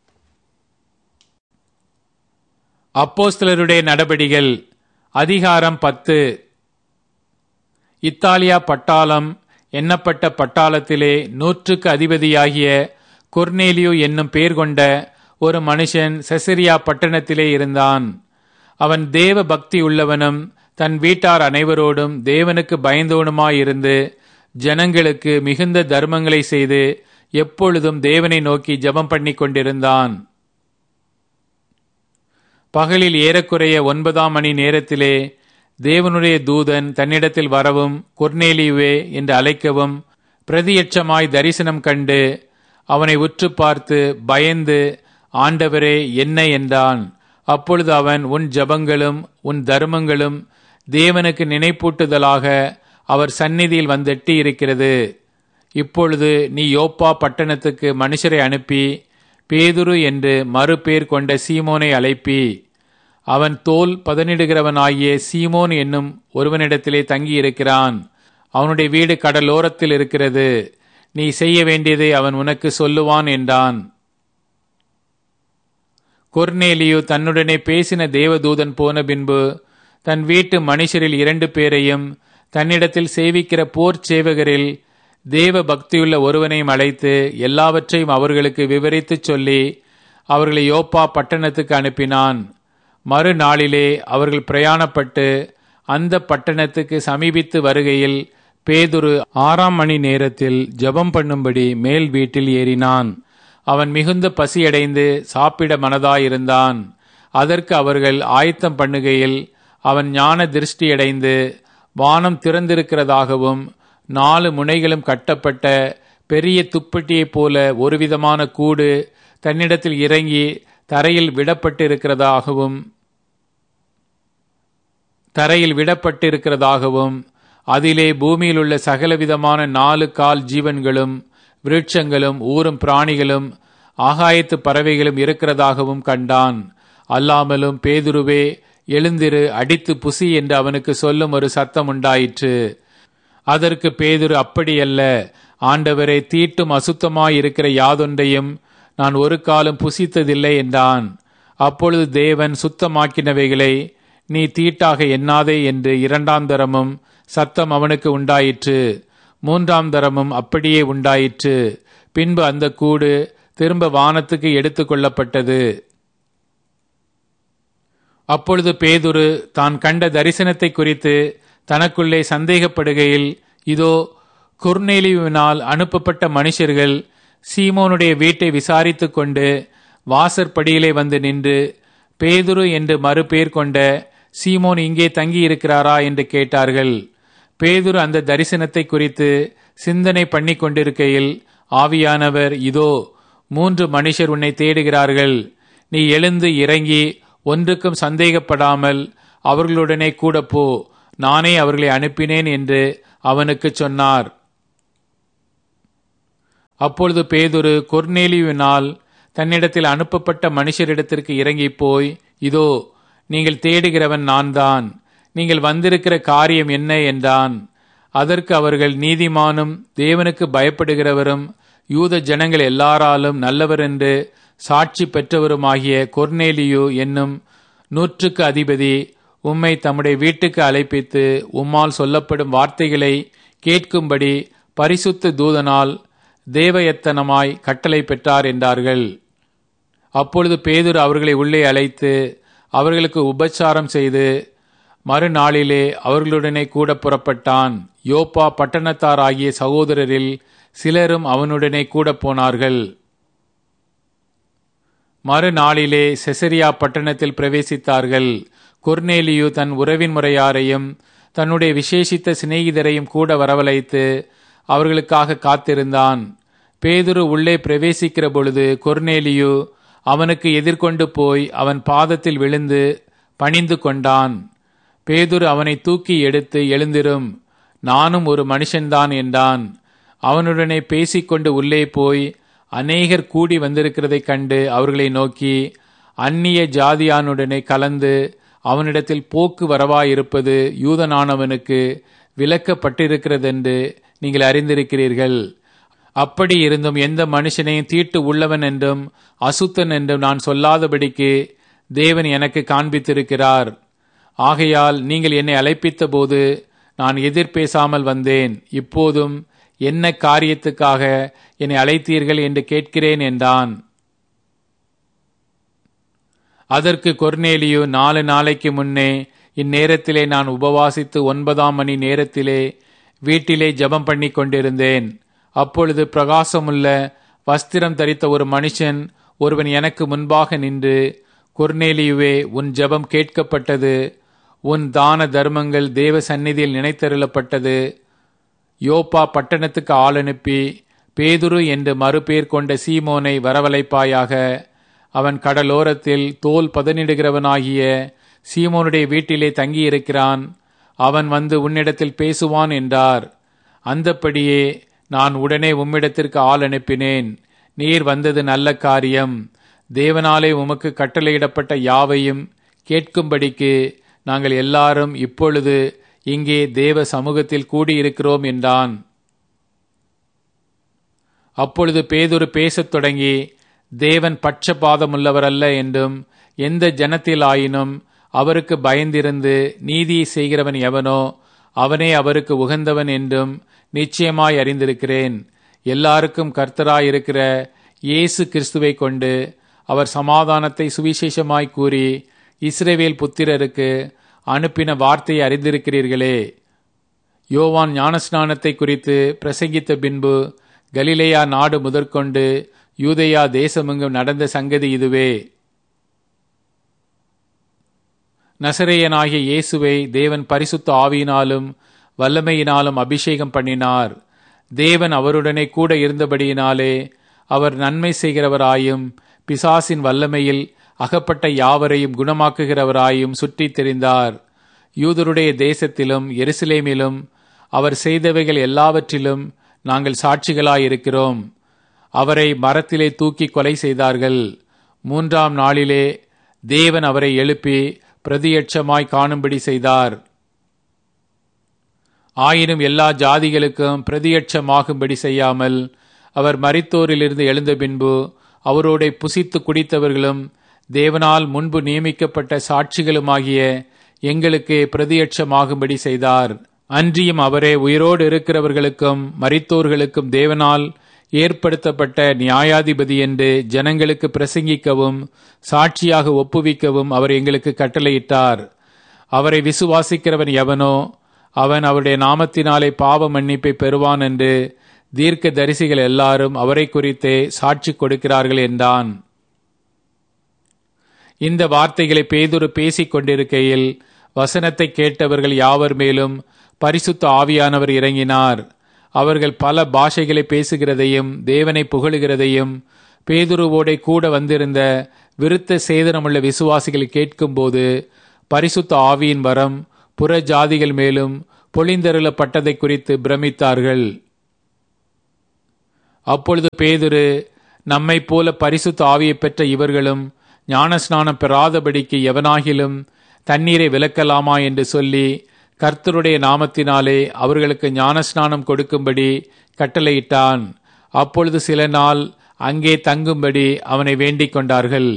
அப்போஸ்தலருடைய நடபடிகள் அதிகாரம் பத்து இத்தாலியா பட்டாளம் எண்ணப்பட்ட பட்டாளத்திலே நூற்றுக்கு அதிபதியாகிய கொர்னேலியு என்னும் பேர் கொண்ட ஒரு மனுஷன் செசரியா பட்டணத்திலே இருந்தான் அவன் தேவ பக்தி உள்ளவனும் தன் வீட்டார் அனைவரோடும் தேவனுக்கு பயந்தவனுமாயிருந்து ஜனங்களுக்கு மிகுந்த தர்மங்களை செய்து எப்பொழுதும் தேவனை நோக்கி ஜெபம் பண்ணி கொண்டிருந்தான் பகலில் ஏறக்குறைய ஒன்பதாம் மணி நேரத்திலே தேவனுடைய தூதன் தன்னிடத்தில் வரவும் கொர்னேலியுவே என்று அழைக்கவும் பிரதியட்சமாய் தரிசனம் கண்டு அவனை உற்று பார்த்து பயந்து ஆண்டவரே என்ன என்றான் அப்பொழுது அவன் உன் ஜபங்களும் உன் தர்மங்களும் தேவனுக்கு நினைப்பூட்டுதலாக அவர் சந்நிதியில் வந்தெட்டி இருக்கிறது இப்பொழுது நீ யோப்பா பட்டணத்துக்கு மனுஷரை அனுப்பி பேதுரு என்று மறுபேர் கொண்ட சீமோனை அழைப்பி அவன் தோல் பதனிடுகிறவனாகிய சீமோன் என்னும் ஒருவனிடத்திலே தங்கியிருக்கிறான் அவனுடைய வீடு கடலோரத்தில் இருக்கிறது நீ செய்ய வேண்டியதை அவன் உனக்கு சொல்லுவான் என்றான் கொர்னேலியு தன்னுடனே பேசின தேவதூதன் போன பின்பு தன் வீட்டு மனுஷரில் இரண்டு பேரையும் தன்னிடத்தில் சேவிக்கிற போர் சேவகரில் தேவ பக்தியுள்ள ஒருவனையும் அழைத்து எல்லாவற்றையும் அவர்களுக்கு விவரித்துச் சொல்லி அவர்களை யோப்பா பட்டணத்துக்கு அனுப்பினான் மறுநாளிலே அவர்கள் பிரயாணப்பட்டு அந்த பட்டணத்துக்கு சமீபித்து வருகையில் பேதுரு ஆறாம் மணி நேரத்தில் ஜெபம் பண்ணும்படி மேல் வீட்டில் ஏறினான் அவன் மிகுந்த பசியடைந்து சாப்பிட மனதாயிருந்தான் அதற்கு அவர்கள் ஆயத்தம் பண்ணுகையில் அவன் ஞான திருஷ்டியடைந்து வானம் திறந்திருக்கிறதாகவும் நாலு முனைகளும் கட்டப்பட்ட பெரிய துப்பட்டியைப் போல ஒருவிதமான கூடு தன்னிடத்தில் இறங்கி தரையில் விடப்பட்டிருக்கிறதாகவும் தரையில் விடப்பட்டிருக்கிறதாகவும் அதிலே பூமியில் உள்ள சகலவிதமான நாலு கால் ஜீவன்களும் விருட்சங்களும் ஊரும் பிராணிகளும் ஆகாயத்து பறவைகளும் இருக்கிறதாகவும் கண்டான் அல்லாமலும் பேதுருவே எழுந்திரு அடித்து புசி என்று அவனுக்கு சொல்லும் ஒரு சத்தம் உண்டாயிற்று அதற்கு பேதுரு அப்படியல்ல ஆண்டவரை தீட்டும் அசுத்தமாயிருக்கிற யாதொன்றையும் நான் ஒரு காலம் புசித்ததில்லை என்றான் அப்பொழுது தேவன் சுத்தமாக்கினவைகளை நீ தீட்டாக எண்ணாதே என்று இரண்டாம் தரமும் சத்தம் அவனுக்கு உண்டாயிற்று மூன்றாம் தரமும் அப்படியே உண்டாயிற்று பின்பு அந்த கூடு திரும்ப வானத்துக்கு எடுத்துக் கொள்ளப்பட்டது அப்பொழுது பேதுரு தான் கண்ட தரிசனத்தை குறித்து தனக்குள்ளே சந்தேகப்படுகையில் இதோ குர்நேலியுவினால் அனுப்பப்பட்ட மனுஷர்கள் சீமோனுடைய வீட்டை விசாரித்துக் கொண்டு வாசற்படியிலே வந்து நின்று பேதுரு என்று மறுபேர் கொண்ட சீமோன் இங்கே தங்கியிருக்கிறாரா என்று கேட்டார்கள் பேதுரு அந்த தரிசனத்தை குறித்து சிந்தனை பண்ணி கொண்டிருக்கையில் ஆவியானவர் இதோ மூன்று மனுஷர் உன்னை தேடுகிறார்கள் நீ எழுந்து இறங்கி ஒன்றுக்கும் சந்தேகப்படாமல் அவர்களுடனே கூட போ நானே அவர்களை அனுப்பினேன் என்று அவனுக்கு சொன்னார் அப்பொழுது பேதுரு கொர்நேலியுவினால் தன்னிடத்தில் அனுப்பப்பட்ட மனுஷரிடத்திற்கு இறங்கி போய் இதோ நீங்கள் தேடுகிறவன் நான் தான் நீங்கள் வந்திருக்கிற காரியம் என்ன என்றான் அதற்கு அவர்கள் நீதிமானும் தேவனுக்கு பயப்படுகிறவரும் யூத ஜனங்கள் எல்லாராலும் நல்லவர் என்று சாட்சி பெற்றவருமாகிய கொர்நேலியு என்னும் நூற்றுக்கு அதிபதி உம்மை தம்முடைய வீட்டுக்கு அழைப்பித்து உம்மால் சொல்லப்படும் வார்த்தைகளை கேட்கும்படி பரிசுத்த தூதனால் தேவயத்தனமாய் கட்டளை பெற்றார் என்றார்கள் அப்பொழுது பேதுரு அவர்களை உள்ளே அழைத்து அவர்களுக்கு உபச்சாரம் செய்து மறுநாளிலே அவர்களுடனே கூட புறப்பட்டான் யோப்பா பட்டணத்தாராகிய சகோதரரில் சிலரும் அவனுடனே கூட போனார்கள் மறுநாளிலே செசரியா பட்டணத்தில் பிரவேசித்தார்கள் கொர்நேலியு தன் உறவின் முறையாரையும் தன்னுடைய விசேஷித்த சிநேகிதரையும் கூட வரவழைத்து அவர்களுக்காக காத்திருந்தான் பேதுரு உள்ளே பிரவேசிக்கிற பொழுது கொர்நேலியு அவனுக்கு எதிர்கொண்டு போய் அவன் பாதத்தில் விழுந்து பணிந்து கொண்டான் பேதுரு அவனை தூக்கி எடுத்து எழுந்திரும் நானும் ஒரு மனுஷன்தான் என்றான் அவனுடனே பேசிக்கொண்டு உள்ளே போய் அநேகர் கூடி வந்திருக்கிறதைக் கண்டு அவர்களை நோக்கி அந்நிய ஜாதியானுடனே கலந்து அவனிடத்தில் போக்கு வரவாயிருப்பது யூதனானவனுக்கு விலக்கப்பட்டிருக்கிறதென்று நீங்கள் அறிந்திருக்கிறீர்கள் அப்படி இருந்தும் எந்த மனுஷனையும் தீட்டு உள்ளவன் என்றும் அசுத்தன் என்றும் நான் சொல்லாதபடிக்கு தேவன் எனக்கு காண்பித்திருக்கிறார் ஆகையால் நீங்கள் என்னை அழைப்பித்த போது நான் எதிர்பேசாமல் வந்தேன் இப்போதும் என்ன காரியத்துக்காக என்னை அழைத்தீர்கள் என்று கேட்கிறேன் என்றான் அதற்கு கொர்நேலியு நாலு நாளைக்கு முன்னே இந்நேரத்திலே நான் உபவாசித்து ஒன்பதாம் மணி நேரத்திலே வீட்டிலே ஜெபம் பண்ணி கொண்டிருந்தேன் அப்பொழுது பிரகாசமுள்ள வஸ்திரம் தரித்த ஒரு மனுஷன் ஒருவன் எனக்கு முன்பாக நின்று கொர்நேலியுவே உன் ஜெபம் கேட்கப்பட்டது உன் தான தர்மங்கள் தேவ சந்நிதியில் நினைத்தருளப்பட்டது யோப்பா பட்டணத்துக்கு ஆள் அனுப்பி பேதுரு என்று மறுபேர் கொண்ட சீமோனை வரவழைப்பாயாக அவன் கடலோரத்தில் தோல் பதனிடுகிறவனாகிய சீமோனுடைய வீட்டிலே தங்கியிருக்கிறான் அவன் வந்து உன்னிடத்தில் பேசுவான் என்றார் அந்தப்படியே நான் உடனே உம்மிடத்திற்கு ஆள் அனுப்பினேன் நீர் வந்தது நல்ல காரியம் தேவனாலே உமக்கு கட்டளையிடப்பட்ட யாவையும் கேட்கும்படிக்கு நாங்கள் எல்லாரும் இப்பொழுது இங்கே தேவ சமூகத்தில் கூடியிருக்கிறோம் என்றான் அப்பொழுது பேதுரு பேசத் தொடங்கி தேவன் பட்சபாதமுள்ளவரல்ல என்றும் எந்த ஜனத்திலாயினும் அவருக்கு பயந்திருந்து நீதியை செய்கிறவன் எவனோ அவனே அவருக்கு உகந்தவன் என்றும் நிச்சயமாய் அறிந்திருக்கிறேன் எல்லாருக்கும் கர்த்தராயிருக்கிற இயேசு கிறிஸ்துவை கொண்டு அவர் சமாதானத்தை சுவிசேஷமாய் கூறி இஸ்ரேவேல் புத்திரருக்கு அனுப்பின வார்த்தையை அறிந்திருக்கிறீர்களே யோவான் ஞானஸ்நானத்தை குறித்து பிரசங்கித்த பின்பு கலிலேயா நாடு முதற்கொண்டு யூதேயா தேசமெங்கும் நடந்த சங்கதி இதுவே நசரேயனாகிய இயேசுவை தேவன் பரிசுத்த ஆவியினாலும் வல்லமையினாலும் அபிஷேகம் பண்ணினார் தேவன் அவருடனே கூட இருந்தபடியினாலே அவர் நன்மை செய்கிறவராயும் பிசாசின் வல்லமையில் அகப்பட்ட யாவரையும் குணமாக்குகிறவராயும் சுற்றித் தெரிந்தார் யூதருடைய தேசத்திலும் எருசலேமிலும் அவர் செய்தவைகள் எல்லாவற்றிலும் நாங்கள் சாட்சிகளாயிருக்கிறோம் அவரை மரத்திலே தூக்கி கொலை செய்தார்கள் மூன்றாம் நாளிலே தேவன் அவரை எழுப்பி பிரதியட்சமாய் காணும்படி செய்தார் ஆயினும் எல்லா ஜாதிகளுக்கும் பிரதியட்சமாகும்படி செய்யாமல் அவர் மரித்தோரிலிருந்து எழுந்த பின்பு அவரோட புசித்து குடித்தவர்களும் தேவனால் முன்பு நியமிக்கப்பட்ட சாட்சிகளுமாகிய எங்களுக்கு பிரதியட்சமாகும்படி செய்தார் அன்றியும் அவரே உயிரோடு இருக்கிறவர்களுக்கும் மரித்தோர்களுக்கும் தேவனால் ஏற்படுத்தப்பட்ட நியாயாதிபதி என்று ஜனங்களுக்கு பிரசங்கிக்கவும் சாட்சியாக ஒப்புவிக்கவும் அவர் எங்களுக்கு கட்டளையிட்டார் அவரை விசுவாசிக்கிறவன் எவனோ அவன் அவருடைய நாமத்தினாலே பாவ மன்னிப்பை பெறுவான் என்று தீர்க்க தரிசிகள் எல்லாரும் அவரை குறித்தே சாட்சி கொடுக்கிறார்கள் என்றான் இந்த வார்த்தைகளை பேதுரு பேசிக் கொண்டிருக்கையில் வசனத்தை கேட்டவர்கள் யாவர் மேலும் பரிசுத்த ஆவியானவர் இறங்கினார் அவர்கள் பல பாஷைகளை பேசுகிறதையும் தேவனை புகழுகிறதையும் பேதுருவோடே கூட வந்திருந்த விருத்த சேதனமுள்ள விசுவாசிகள் கேட்கும்போது பரிசுத்த ஆவியின் வரம் புற ஜாதிகள் மேலும் பொழிந்தருளப்பட்டதை குறித்து பிரமித்தார்கள் அப்பொழுது பேதுரு நம்மைப் போல பரிசுத்த ஆவியை பெற்ற இவர்களும் ஞானஸ்நானம் பெறாதபடிக்கு எவனாகிலும் தண்ணீரை விலக்கலாமா என்று சொல்லி கர்த்தருடைய நாமத்தினாலே அவர்களுக்கு ஞானஸ்நானம் கொடுக்கும்படி கட்டளையிட்டான் அப்பொழுது சில நாள் அங்கே தங்கும்படி அவனை வேண்டிக் கொண்டார்கள்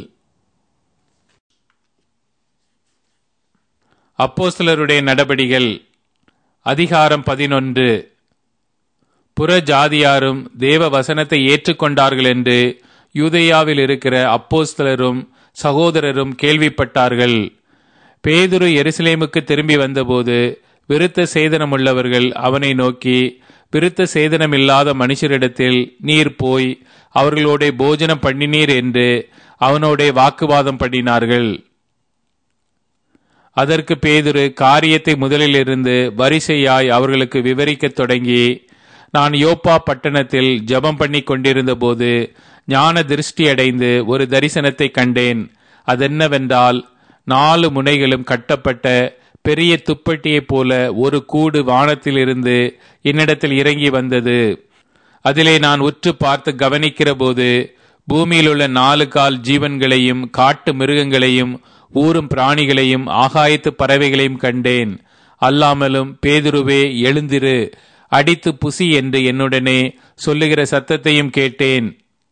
அப்போஸ்தலருடைய நடபடிகள் அதிகாரம் பதினொன்று புற ஜாதியாரும் தேவ வசனத்தை ஏற்றுக்கொண்டார்கள் என்று யூதேயாவில் இருக்கிற அப்போஸ்தலரும் சகோதரரும் கேள்விப்பட்டார்கள் பேதுரு எருசலேமுக்கு திரும்பி வந்தபோது விருத்த சேதனமுள்ளவர்கள் அவனை நோக்கி விருத்த சேதனமில்லாத மனுஷரிடத்தில் நீர் போய் அவர்களோட போஜனம் பண்ணினீர் என்று அவனோட வாக்குவாதம் பண்ணினார்கள் அதற்கு பேதுரு காரியத்தை முதலிலிருந்து வரிசையாய் அவர்களுக்கு விவரிக்கத் தொடங்கி நான் யோப்பா பட்டணத்தில் ஜெபம் பண்ணி கொண்டிருந்த போது ஞான திருஷ்டி அடைந்து ஒரு தரிசனத்தை கண்டேன் அதென்னவென்றால் நாலு முனைகளும் கட்டப்பட்ட பெரிய துப்பட்டியைப் போல ஒரு கூடு வானத்திலிருந்து என்னிடத்தில் இறங்கி வந்தது அதிலே நான் உற்று பார்த்து கவனிக்கிற போது பூமியில் உள்ள நாலு கால் ஜீவன்களையும் காட்டு மிருகங்களையும் ஊரும் பிராணிகளையும் ஆகாயத்து பறவைகளையும் கண்டேன் அல்லாமலும் பேதுருவே எழுந்திரு அடித்து புசி என்று என்னுடனே சொல்லுகிற சத்தத்தையும் கேட்டேன்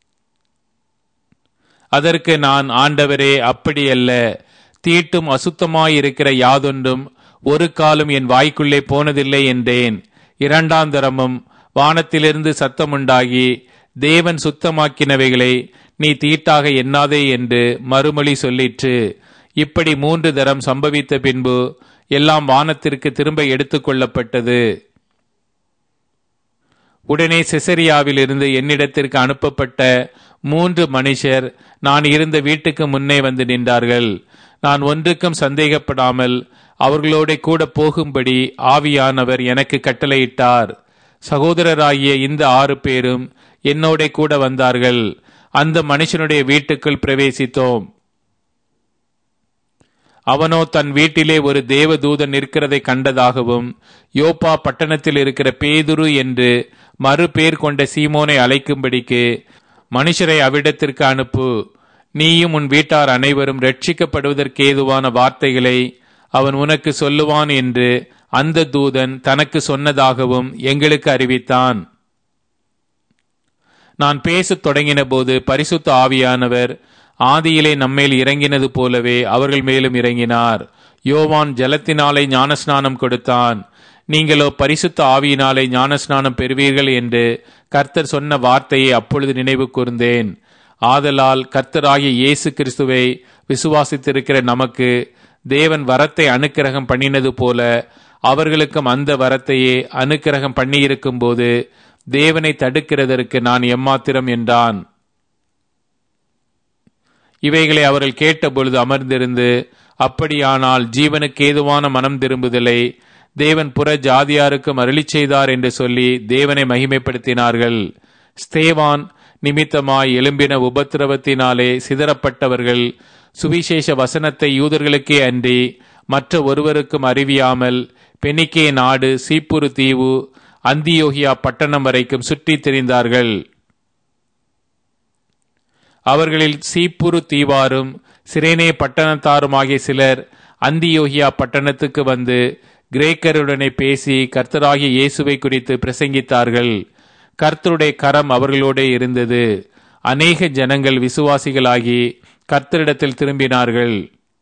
அதற்கு நான் ஆண்டவரே அப்படியல்ல தீட்டும் அசுத்தமாயிருக்கிற யாதொன்றும் ஒரு காலம் என் வாய்க்குள்ளே போனதில்லை என்றேன் இரண்டாம் தரமும் வானத்திலிருந்து சத்தமுண்டாகி தேவன் சுத்தமாக்கினவைகளை நீ தீட்டாக எண்ணாதே என்று மறுமொழி சொல்லிற்று இப்படி மூன்று தரம் சம்பவித்த பின்பு எல்லாம் வானத்திற்கு திரும்ப எடுத்துக்கொள்ளப்பட்டது உடனே செசரியாவில் இருந்து என்னிடத்திற்கு அனுப்பப்பட்ட மூன்று மனுஷர் நான் இருந்த வீட்டுக்கு முன்னே வந்து நின்றார்கள் நான் ஒன்றுக்கும் சந்தேகப்படாமல் அவர்களோட கூட போகும்படி ஆவியானவர் எனக்கு கட்டளையிட்டார் சகோதரராகிய இந்த ஆறு பேரும் என்னோட கூட வந்தார்கள் அந்த மனுஷனுடைய வீட்டுக்குள் பிரவேசித்தோம் அவனோ தன் வீட்டிலே ஒரு தேவதூதன் நிற்கிறதை கண்டதாகவும் யோப்பா பட்டணத்தில் இருக்கிற பேதுரு என்று மறு பேர் கொண்ட சீமோனை அழைக்கும்படிக்கு மனுஷரை அவ்விடத்திற்கு அனுப்பு நீயும் உன் வீட்டார் அனைவரும் ரட்சிக்கப்படுவதற்கேதுவான வார்த்தைகளை அவன் உனக்கு சொல்லுவான் என்று அந்த தூதன் தனக்கு சொன்னதாகவும் எங்களுக்கு அறிவித்தான் நான் பேசத் தொடங்கின போது பரிசுத்த ஆவியானவர் ஆதியிலே நம்மேல் இறங்கினது போலவே அவர்கள் மேலும் இறங்கினார் யோவான் ஜலத்தினாலே ஞானஸ்நானம் கொடுத்தான் நீங்களோ பரிசுத்த ஆவியினாலே ஞானஸ்நானம் பெறுவீர்கள் என்று கர்த்தர் சொன்ன வார்த்தையை அப்பொழுது நினைவு கூர்ந்தேன் ஆதலால் கர்த்தராகிய இயேசு கிறிஸ்துவை விசுவாசித்திருக்கிற நமக்கு தேவன் வரத்தை அனுக்கிரகம் பண்ணினது போல அவர்களுக்கும் அந்த வரத்தையே அனுக்கிரகம் பண்ணியிருக்கும் போது தேவனை தடுக்கிறதற்கு நான் எம்மாத்திரம் என்றான் இவைகளை அவர்கள் கேட்டபொழுது அமர்ந்திருந்து அப்படியானால் ஜீவனுக்கு ஏதுவான மனம் திரும்புதலை தேவன் புற ஜாதியாருக்கும் அருளி செய்தார் என்று சொல்லி தேவனை மகிமைப்படுத்தினார்கள் ஸ்தேவான் நிமித்தமாய் எழும்பின உபத்திரவத்தினாலே சிதறப்பட்டவர்கள் சுவிசேஷ வசனத்தை யூதர்களுக்கே அன்றி மற்ற ஒருவருக்கும் அறிவியாமல் பெனிக்கே நாடு சீப்புரு தீவு அந்தியோகியா பட்டணம் வரைக்கும் சுற்றித் திரிந்தார்கள் அவர்களில் சீப்புரு தீவாரும் சிரேனே பட்டணத்தாருமாகிய சிலர் அந்தியோகியா பட்டணத்துக்கு வந்து கிரேக்கருடனே பேசி கர்த்தராகிய இயேசுவை குறித்து பிரசங்கித்தார்கள் கர்த்தருடைய கரம் அவர்களோடே இருந்தது அநேக ஜனங்கள் விசுவாசிகளாகி கர்த்தரிடத்தில் திரும்பினார்கள்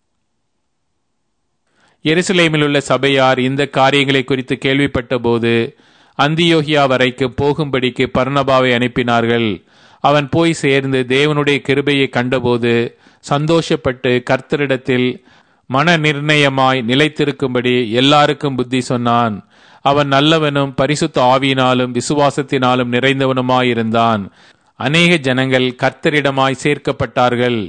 எருசலேமில் உள்ள சபையார் இந்த காரியங்களை குறித்து கேள்விப்பட்ட போது அந்தியோகியா வரைக்கும் போகும்படிக்கு பர்ணபாவை அனுப்பினார்கள் அவன் போய் சேர்ந்து தேவனுடைய கிருபையை கண்டபோது சந்தோஷப்பட்டு கர்த்தரிடத்தில் மன நிர்ணயமாய் நிலைத்திருக்கும்படி எல்லாருக்கும் புத்தி சொன்னான் அவன் நல்லவனும் பரிசுத்த ஆவியினாலும் விசுவாசத்தினாலும் நிறைந்தவனுமாயிருந்தான் அநேக ஜனங்கள் கர்த்தரிடமாய் சேர்க்கப்பட்டார்கள்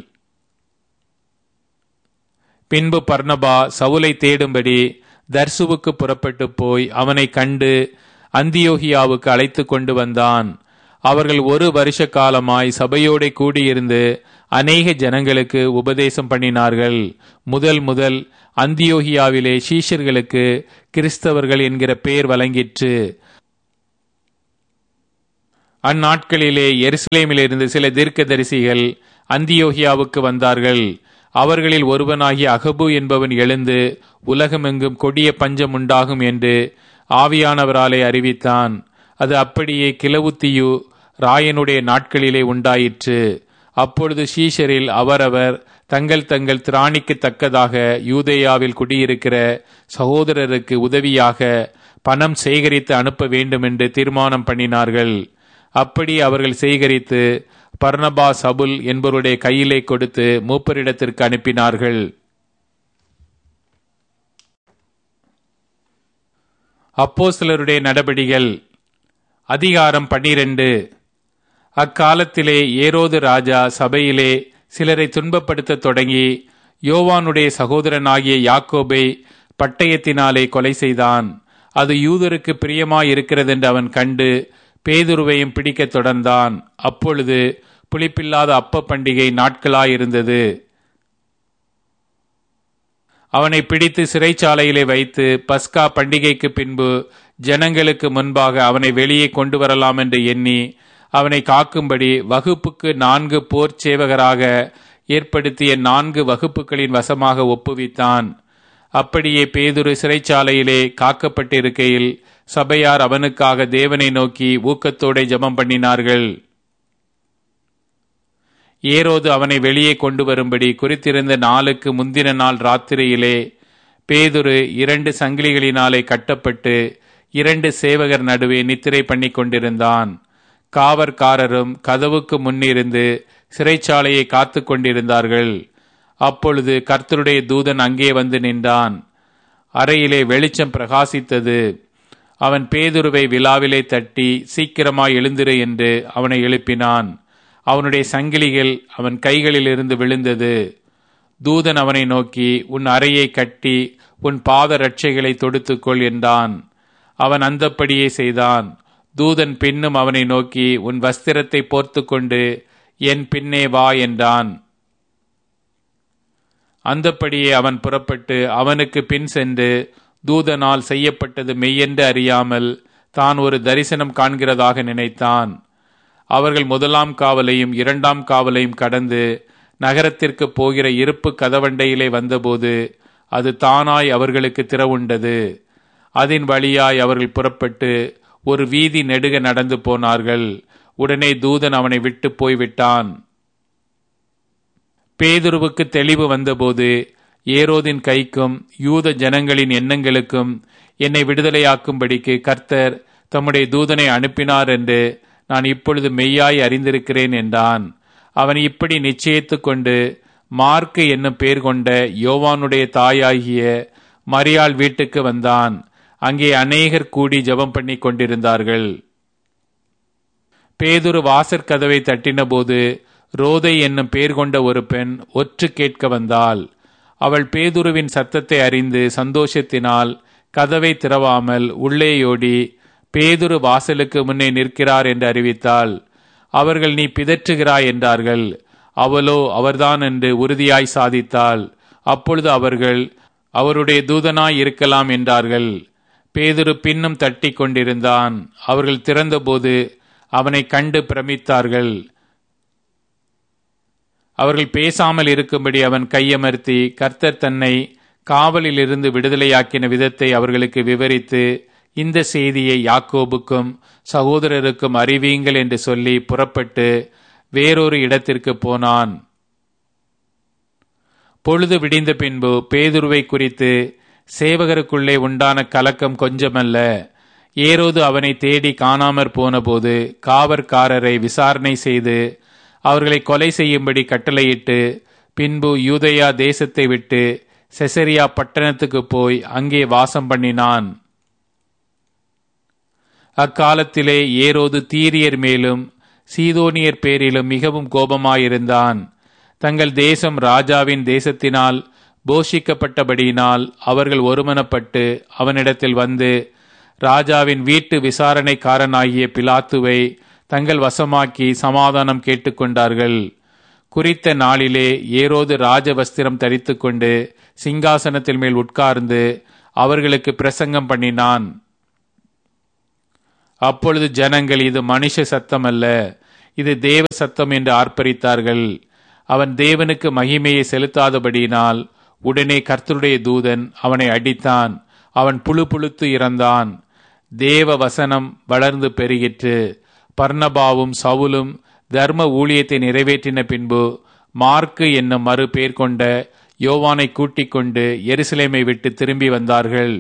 பின்பு பர்ணபா சவுலை தேடும்படி தர்சுவுக்கு புறப்பட்டு போய் அவனை கண்டு அந்தியோகியாவுக்கு அழைத்து கொண்டு வந்தான் அவர்கள் ஒரு வருஷ காலமாய் சபையோட கூடியிருந்து அநேக ஜனங்களுக்கு உபதேசம் பண்ணினார்கள் முதல் முதல் அந்தியோகியாவிலே சீஷர்களுக்கு கிறிஸ்தவர்கள் என்கிற பெயர் வழங்கிற்று அந்நாட்களிலே எருசலேமிலிருந்து சில தீர்க்கதரிசிகள் அந்தியோகியாவுக்கு வந்தார்கள் அவர்களில் ஒருவனாகிய அகபு என்பவன் எழுந்து உலகமெங்கும் கொடிய பஞ்சம் உண்டாகும் என்று ஆவியானவராலே அறிவித்தான் அது அப்படியே கிளவுத்தியு ராயனுடைய நாட்களிலே உண்டாயிற்று அப்பொழுது ஷீஷரில் அவரவர் தங்கள் தங்கள் திராணிக்கு தக்கதாக யூதேயாவில் குடியிருக்கிற சகோதரருக்கு உதவியாக பணம் சேகரித்து அனுப்ப வேண்டும் என்று தீர்மானம் பண்ணினார்கள் அப்படி அவர்கள் சேகரித்து பர்னபா சபுல் என்பவருடைய கையிலே கொடுத்து மூப்பரிடத்திற்கு அனுப்பினார்கள் அப்போஸ்தலருடைய நடபடிகள் அதிகாரம் பன்னிரண்டு அக்காலத்திலே ஏரோது ராஜா சபையிலே சிலரை துன்பப்படுத்த தொடங்கி யோவானுடைய சகோதரனாகிய யாக்கோபை பட்டயத்தினாலே கொலை செய்தான் அது யூதருக்கு பிரியமாயிருக்கிறதென்று அவன் கண்டு பேதுருவையும் பிடிக்கத் தொடர்ந்தான் அப்பொழுது புளிப்பில்லாத அப்ப பண்டிகை நாட்களாயிருந்தது அவனை பிடித்து சிறைச்சாலையிலே வைத்து பஸ்கா பண்டிகைக்கு பின்பு ஜனங்களுக்கு முன்பாக அவனை வெளியே கொண்டு வரலாம் என்று எண்ணி அவனை காக்கும்படி வகுப்புக்கு நான்கு போர் சேவகராக ஏற்படுத்திய நான்கு வகுப்புகளின் வசமாக ஒப்புவித்தான் அப்படியே பேதுரு சிறைச்சாலையிலே காக்கப்பட்டிருக்கையில் சபையார் அவனுக்காக தேவனை நோக்கி ஊக்கத்தோടെ ஜெபம் பண்ணினார்கள் ஏரோது அவனை வெளியே கொண்டு வரும்படி குறித்திருந்த நாளுக்கு முந்தின நாள் ராத்திரியிலே பேதுரு இரண்டு சங்கிலிகளினாலே கட்டப்பட்டு இரண்டு சேவகர் நடுவே நித்திரை பண்ணி கொண்டிருந்தான் காவற்காரரும் கதவுக்கு முன்னிருந்து சிறைச்சாலையை காத்து கொண்டிருந்தார்கள் அப்பொழுது கர்த்தருடைய தூதன் அங்கே வந்து நின்றான் அறையிலே வெளிச்சம் பிரகாசித்தது அவன் பேதுருவை விழாவிலே தட்டி சீக்கிரமாய் எழுந்திரு என்று அவனை எழுப்பினான் அவனுடைய சங்கிலிகள் அவன் கைகளிலிருந்து விழுந்தது தூதன் அவனை நோக்கி உன் அறையை கட்டி உன் பாத ரட்சைகளை தொடுத்துக்கொள் என்றான் அவன் அந்தப்படியே செய்தான் தூதன் பின்னும் அவனை நோக்கி உன் வஸ்திரத்தை போர்த்து கொண்டு என் பின்னே வா என்றான் அந்தப்படியே அவன் புறப்பட்டு அவனுக்கு பின் சென்று தூதனால் செய்யப்பட்டது மெய்யென்று அறியாமல் தான் ஒரு தரிசனம் காண்கிறதாக நினைத்தான் அவர்கள் முதலாம் காவலையும் இரண்டாம் காவலையும் கடந்து நகரத்திற்கு போகிற இருப்பு கதவண்டையிலே வந்தபோது அது தானாய் அவர்களுக்கு திறவுண்டது அதன் வழியாய் அவர்கள் புறப்பட்டு ஒரு வீதி நெடுக நடந்து போனார்கள் உடனே தூதன் அவனை விட்டு போய்விட்டான் பேதுருவுக்கு தெளிவு வந்தபோது ஏரோதின் கைக்கும் யூத ஜனங்களின் எண்ணங்களுக்கும் என்னை விடுதலையாக்கும்படிக்கு கர்த்தர் தம்முடைய தூதனை அனுப்பினார் என்று நான் இப்பொழுது மெய்யாய் அறிந்திருக்கிறேன் என்றான் அவன் இப்படி நிச்சயித்து கொண்டு மார்க்கு என்னும் பேர் கொண்ட யோவானுடைய தாயாகிய மரியாள் வீட்டுக்கு வந்தான் அங்கே அநேகர் கூடி ஜெபம் பண்ணி கொண்டிருந்தார்கள் பேதுரு வாசற்கதவை தட்டினபோது ரோதை என்னும் பேர் கொண்ட ஒரு பெண் ஒற்று கேட்க வந்தாள் அவள் பேதுருவின் சத்தத்தை அறிந்து சந்தோஷத்தினால் கதவை திறவாமல் உள்ளேயோடி பேதுரு வாசலுக்கு முன்னே நிற்கிறார் என்று அறிவித்தாள் அவர்கள் நீ பிதற்றுகிறாய் என்றார்கள் அவளோ அவர்தான் என்று உறுதியாய் சாதித்தாள் அப்பொழுது அவர்கள் அவருடைய தூதனாய் இருக்கலாம் என்றார்கள் பேதுரு பின்னும் தட்டி கொண்டிருந்தான் அவர்கள் திறந்தபோது அவனை கண்டு பிரமித்தார்கள் அவர்கள் பேசாமல் இருக்கும்படி அவன் கையமர்த்தி கர்த்தர் தன்னை காவலில் இருந்து விடுதலையாக்கின விதத்தை அவர்களுக்கு விவரித்து இந்த செய்தியை யாக்கோபுக்கும் சகோதரருக்கும் அறிவியுங்கள் என்று சொல்லி புறப்பட்டு வேறொரு இடத்திற்கு போனான் பொழுது விடிந்த பின்பு பேதுருவை குறித்து சேவகருக்குள்ளே உண்டான கலக்கம் கொஞ்சமல்ல ஏரோது அவனை தேடி காணாமற் போனபோது காவற்காரரை விசாரணை செய்து அவர்களை கொலை செய்யும்படி கட்டளையிட்டு பின்பு யூதயா தேசத்தை விட்டு செசரியா பட்டணத்துக்கு போய் அங்கே வாசம் பண்ணினான் அக்காலத்திலே ஏரோது தீரியர் மேலும் சீதோனியர் பேரிலும் மிகவும் கோபமாயிருந்தான் தங்கள் தேசம் ராஜாவின் தேசத்தினால் போஷிக்கப்பட்டபடியினால் அவர்கள் ஒருமனப்பட்டு அவனிடத்தில் வந்து ராஜாவின் வீட்டு விசாரணைக்காரனாகிய பிலாத்துவை தங்கள் வசமாக்கி சமாதானம் கேட்டுக்கொண்டார்கள் குறித்த நாளிலே ஏரோது ராஜவஸ்திரம் தரித்துக்கொண்டு சிங்காசனத்தில் மேல் உட்கார்ந்து அவர்களுக்கு பிரசங்கம் பண்ணினான் அப்பொழுது ஜனங்கள் இது மனுஷ சத்தம் அல்ல இது தேவ சத்தம் என்று ஆர்ப்பரித்தார்கள் அவன் தேவனுக்கு மகிமையை செலுத்தாதபடியினால் உடனே கர்த்தருடைய தூதன் அவனை அடித்தான் அவன் புழு புழுத்து இறந்தான் தேவ வசனம் வளர்ந்து பெருகிற்று பர்ணபாவும் சவுலும் தர்ம ஊழியத்தை நிறைவேற்றின பின்பு மார்க்கு என்னும் மறு பேர் கொண்ட யோவானை கூட்டிக் கொண்டு எருசலேமை விட்டு திரும்பி வந்தார்கள்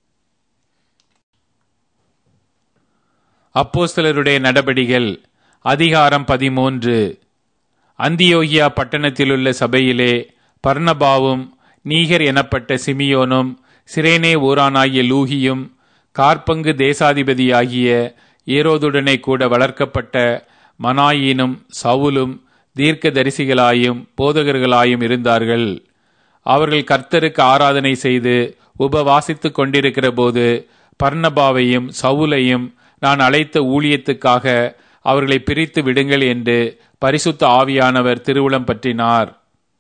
அப்போஸ்தலருடைய நடபடிகள் அதிகாரம் பதிமூன்று அந்தியோகியா பட்டணத்திலுள்ள சபையிலே பர்ணபாவும் நீகர் எனப்பட்ட சிமியோனும் சிரேனே ஊரானாகிய லூகியும் கார்பங்கு தேசாதிபதியாகிய ஏரோதுடனே கூட வளர்க்கப்பட்ட மனாயினும் சவுலும் தீர்க்கதரிசிகளாயும் போதகர்களாயும் இருந்தார்கள் அவர்கள் கர்த்தருக்கு ஆராதனை செய்து உபவாசித்துக் கொண்டிருக்கிற போது பர்ணபாவையும் சவுலையும் நான் அழைத்த ஊழியத்துக்காக அவர்களை பிரித்து விடுங்கள் என்று பரிசுத்த ஆவியானவர் திருவுளம் பற்றினார்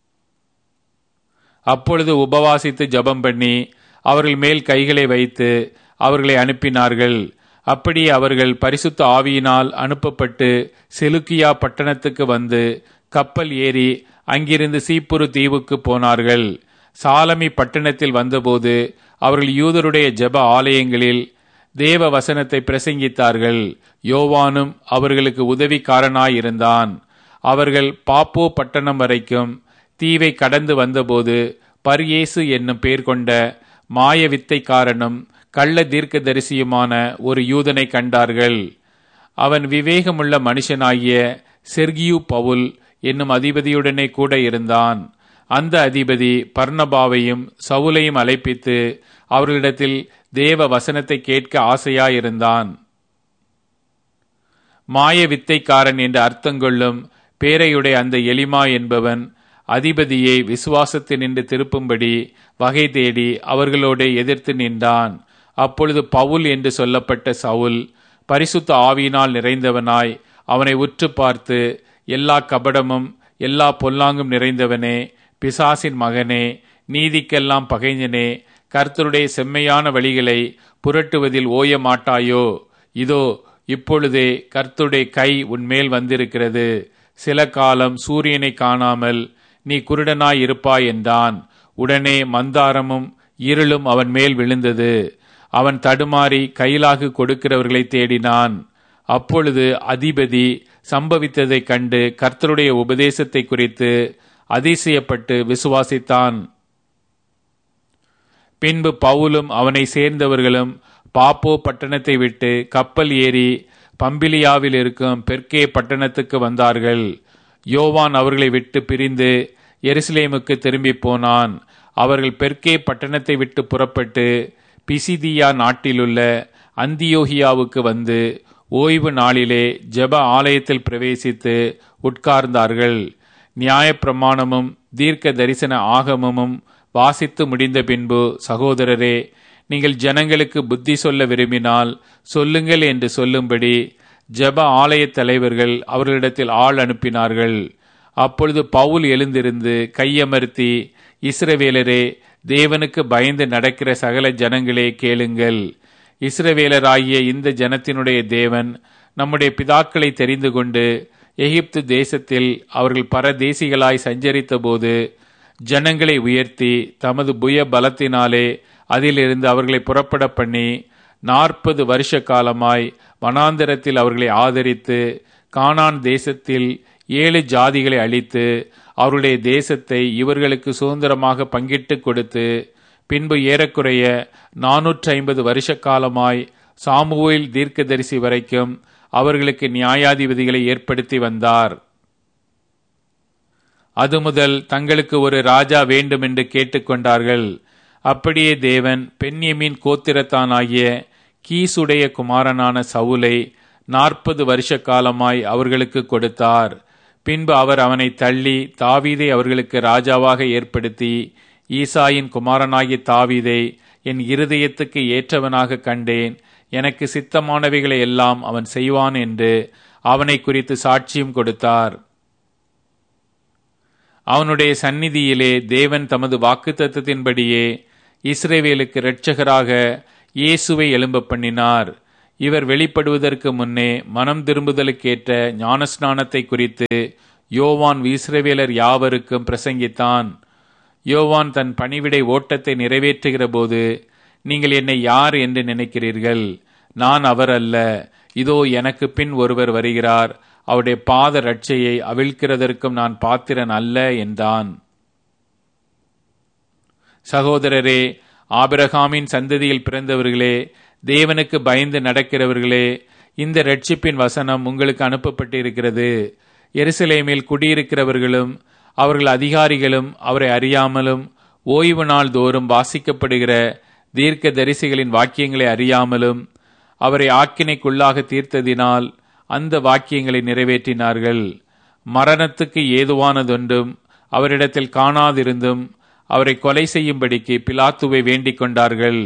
அப்பொழுது உபவாசித்து ஜபம் பண்ணி அவர்கள் மேல் கைகளை வைத்து அவர்களை அனுப்பினார்கள் அப்படியே அவர்கள் பரிசுத்த ஆவியினால் அனுப்பப்பட்டு செலுக்கியா பட்டணத்துக்கு வந்து கப்பல் ஏறி அங்கிருந்து சீப்புரு தீவுக்கு போனார்கள் சாலமி பட்டணத்தில் வந்தபோது அவர்கள் யூதருடைய ஜப ஆலயங்களில் தேவ வசனத்தை பிரசங்கித்தார்கள் யோவானும் அவர்களுக்கு உதவிக்காரனாயிருந்தான் அவர்கள் பாப்போ பட்டணம் வரைக்கும் தீவை கடந்து வந்தபோது பரியேசு என்னும் பேர் கொண்ட மாய வித்தைக்காரனும் கள்ள தீர்க்கதரிசியுமான ஒரு யூதனை கண்டார்கள் அவன் விவேகமுள்ள மனுஷனாகிய செர்கியு பவுல் என்னும் அதிபதியுடனே கூட இருந்தான் அந்த அதிபதி பர்ணபாவையும் சவுலையும் அழைப்பித்து அவர்களிடத்தில் தேவ வசனத்தை கேட்க ஆசையாயிருந்தான் மாய வித்தைக்காரன் என்று அர்த்தங்கொள்ளும் பேரையுடைய அந்த எலிமா என்பவன் அதிபதியை விசுவாசத்தினின்று திருப்பும்படி வகை தேடி அவர்களோடு எதிர்த்து நின்றான் அப்பொழுது பவுல் என்று சொல்லப்பட்ட சவுல் பரிசுத்த ஆவியினால் நிறைந்தவனாய் அவனை உற்று பார்த்து எல்லா கபடமும் எல்லா பொல்லாங்கும் நிறைந்தவனே பிசாசின் மகனே நீதிக்கெல்லாம் பகைஞனே கர்த்தருடைய செம்மையான வழிகளை புரட்டுவதில் ஓய மாட்டாயோ இதோ இப்பொழுதே கர்த்தருடைய கை உன்மேல் வந்திருக்கிறது சில காலம் சூரியனை காணாமல் நீ குருடனாய் இருப்பாய் என்றான் உடனே மந்தாரமும் இருளும் அவன் மேல் விழுந்தது அவன் தடுமாறி கையிலாகு கொடுக்கிறவர்களை தேடினான் அப்பொழுது அதிபதி சம்பவித்ததைக் கண்டு கர்த்தருடைய உபதேசத்தை குறித்து அதிசயப்பட்டு விசுவாசித்தான் பின்பு பவுலும் அவனை சேர்ந்தவர்களும் பாப்போ பட்டணத்தை விட்டு கப்பல் ஏறி பம்பிலியாவில் இருக்கும் பெர்கே பட்டணத்துக்கு வந்தார்கள் யோவான் அவர்களை விட்டு பிரிந்து எருசலேமுக்கு திரும்பி போனான் அவர்கள் பெர்கே பட்டணத்தை விட்டு புறப்பட்டு பிசிதியா நாட்டிலுள்ள அந்தியோகியாவுக்கு வந்து ஓய்வு நாளிலே ஜெப ஆலயத்தில் பிரவேசித்து உட்கார்ந்தார்கள் நியாயப்பிரமாணமும் தீர்க்க தரிசன ஆகமமும் வாசித்து முடிந்த பின்பு சகோதரரே நீங்கள் ஜனங்களுக்கு புத்தி சொல்ல விரும்பினால் சொல்லுங்கள் என்று சொல்லும்படி ஜெப ஆலய தலைவர்கள் அவர்களிடத்தில் ஆள் அனுப்பினார்கள் அப்பொழுது பவுல் எழுந்திருந்து கையமர்த்தி இஸ்ரவேலரே தேவனுக்கு பயந்து நடக்கிற சகல ஜனங்களே கேளுங்கள் இஸ்ரவேலராகிய இந்த ஜனத்தினுடைய தேவன் நம்முடைய பிதாக்களை தெரிந்து கொண்டு எகிப்து தேசத்தில் அவர்கள் பரதேசிகளாய் சஞ்சரித்த போது ஜனங்களை உயர்த்தி தமது புய பலத்தினாலே அதிலிருந்து அவர்களை புறப்பட பண்ணி நாற்பது வருஷ காலமாய் வனாந்தரத்தில் அவர்களை ஆதரித்து கானான் தேசத்தில் ஏழு ஜாதிகளை அழித்து அவருடைய தேசத்தை இவர்களுக்கு சுதந்திரமாக பங்கிட்டு கொடுத்து பின்பு ஏறக்குறைய நாநூற்றி ஐம்பது வருஷ காலமாய் சாமுவேல் தீர்க்கதரிசி வரைக்கும் அவர்களுக்கு நியாயாதிபதிகளை ஏற்படுத்தி வந்தார் அது முதல் தங்களுக்கு ஒரு ராஜா வேண்டும் என்று கேட்டுக்கொண்டார்கள் அப்படியே தேவன் பெண்யமீன் கோத்திரத்தானாகிய கீசுடைய குமாரனான சவுலை நாற்பது வருஷ காலமாய் அவர்களுக்கு கொடுத்தார் பின்பு அவர் அவனை தள்ளி தாவீதை அவர்களுக்கு ராஜாவாக ஏற்படுத்தி ஈசாயின் குமாரனாகிய தாவீதை என் இருதயத்துக்கு ஏற்றவனாக கண்டேன் எனக்கு சித்தமானவைகளை எல்லாம் அவன் செய்வான் என்று அவனை குறித்து சாட்சியும் கொடுத்தார் அவனுடைய சந்நிதியிலே தேவன் தமது வாக்குத்தத்தத்தின்படியே இஸ்ரேவேலுக்கு இரட்சகராக இயேசுவை எழும்ப பண்ணினார் இவர் வெளிப்படுவதற்கு முன்னே மனம் திரும்புதலுக்கேற்ற ஞானஸ்நானத்தை குறித்து யோவான் இஸ்ரவேலர் யாவருக்கும் பிரசங்கித்தான் யோவான் தன் பணிவிடை ஓட்டத்தை நிறைவேற்றுகிற போது நீங்கள் என்னை யார் என்று நினைக்கிறீர்கள் நான் அவர் அல்ல இதோ எனக்கு பின் ஒருவர் வருகிறார் அவருடைய பாத ரட்சையை அவிழ்க்கிறதற்கும் நான் பாத்திரன் அல்ல என்றான் சகோதரரே ஆபிரகாமின் சந்ததியில் பிறந்தவர்களே தேவனுக்கு பயந்து நடக்கிறவர்களே இந்த ரட்சிப்பின் வசனம் உங்களுக்கு அனுப்பப்பட்டிருக்கிறது எருசலேமில் குடியிருக்கிறவர்களும் அவர்கள் அதிகாரிகளும் அவரை அறியாமலும் ஓய்வு நாள் தோறும் வாசிக்கப்படுகிற தீர்க்க தரிசிகளின் வாக்கியங்களை அறியாமலும் அவரை ஆக்கினைக்குள்ளாக தீர்த்ததினால் அந்த வாக்கியங்களை நிறைவேற்றினார்கள் மரணத்துக்கு ஏதுவானதொன்றும் அவரிடத்தில் காணாதிருந்தும் அவரை கொலை செய்யும்படிக்கு பிலாத்துவை வேண்டிக் கொண்டார்கள்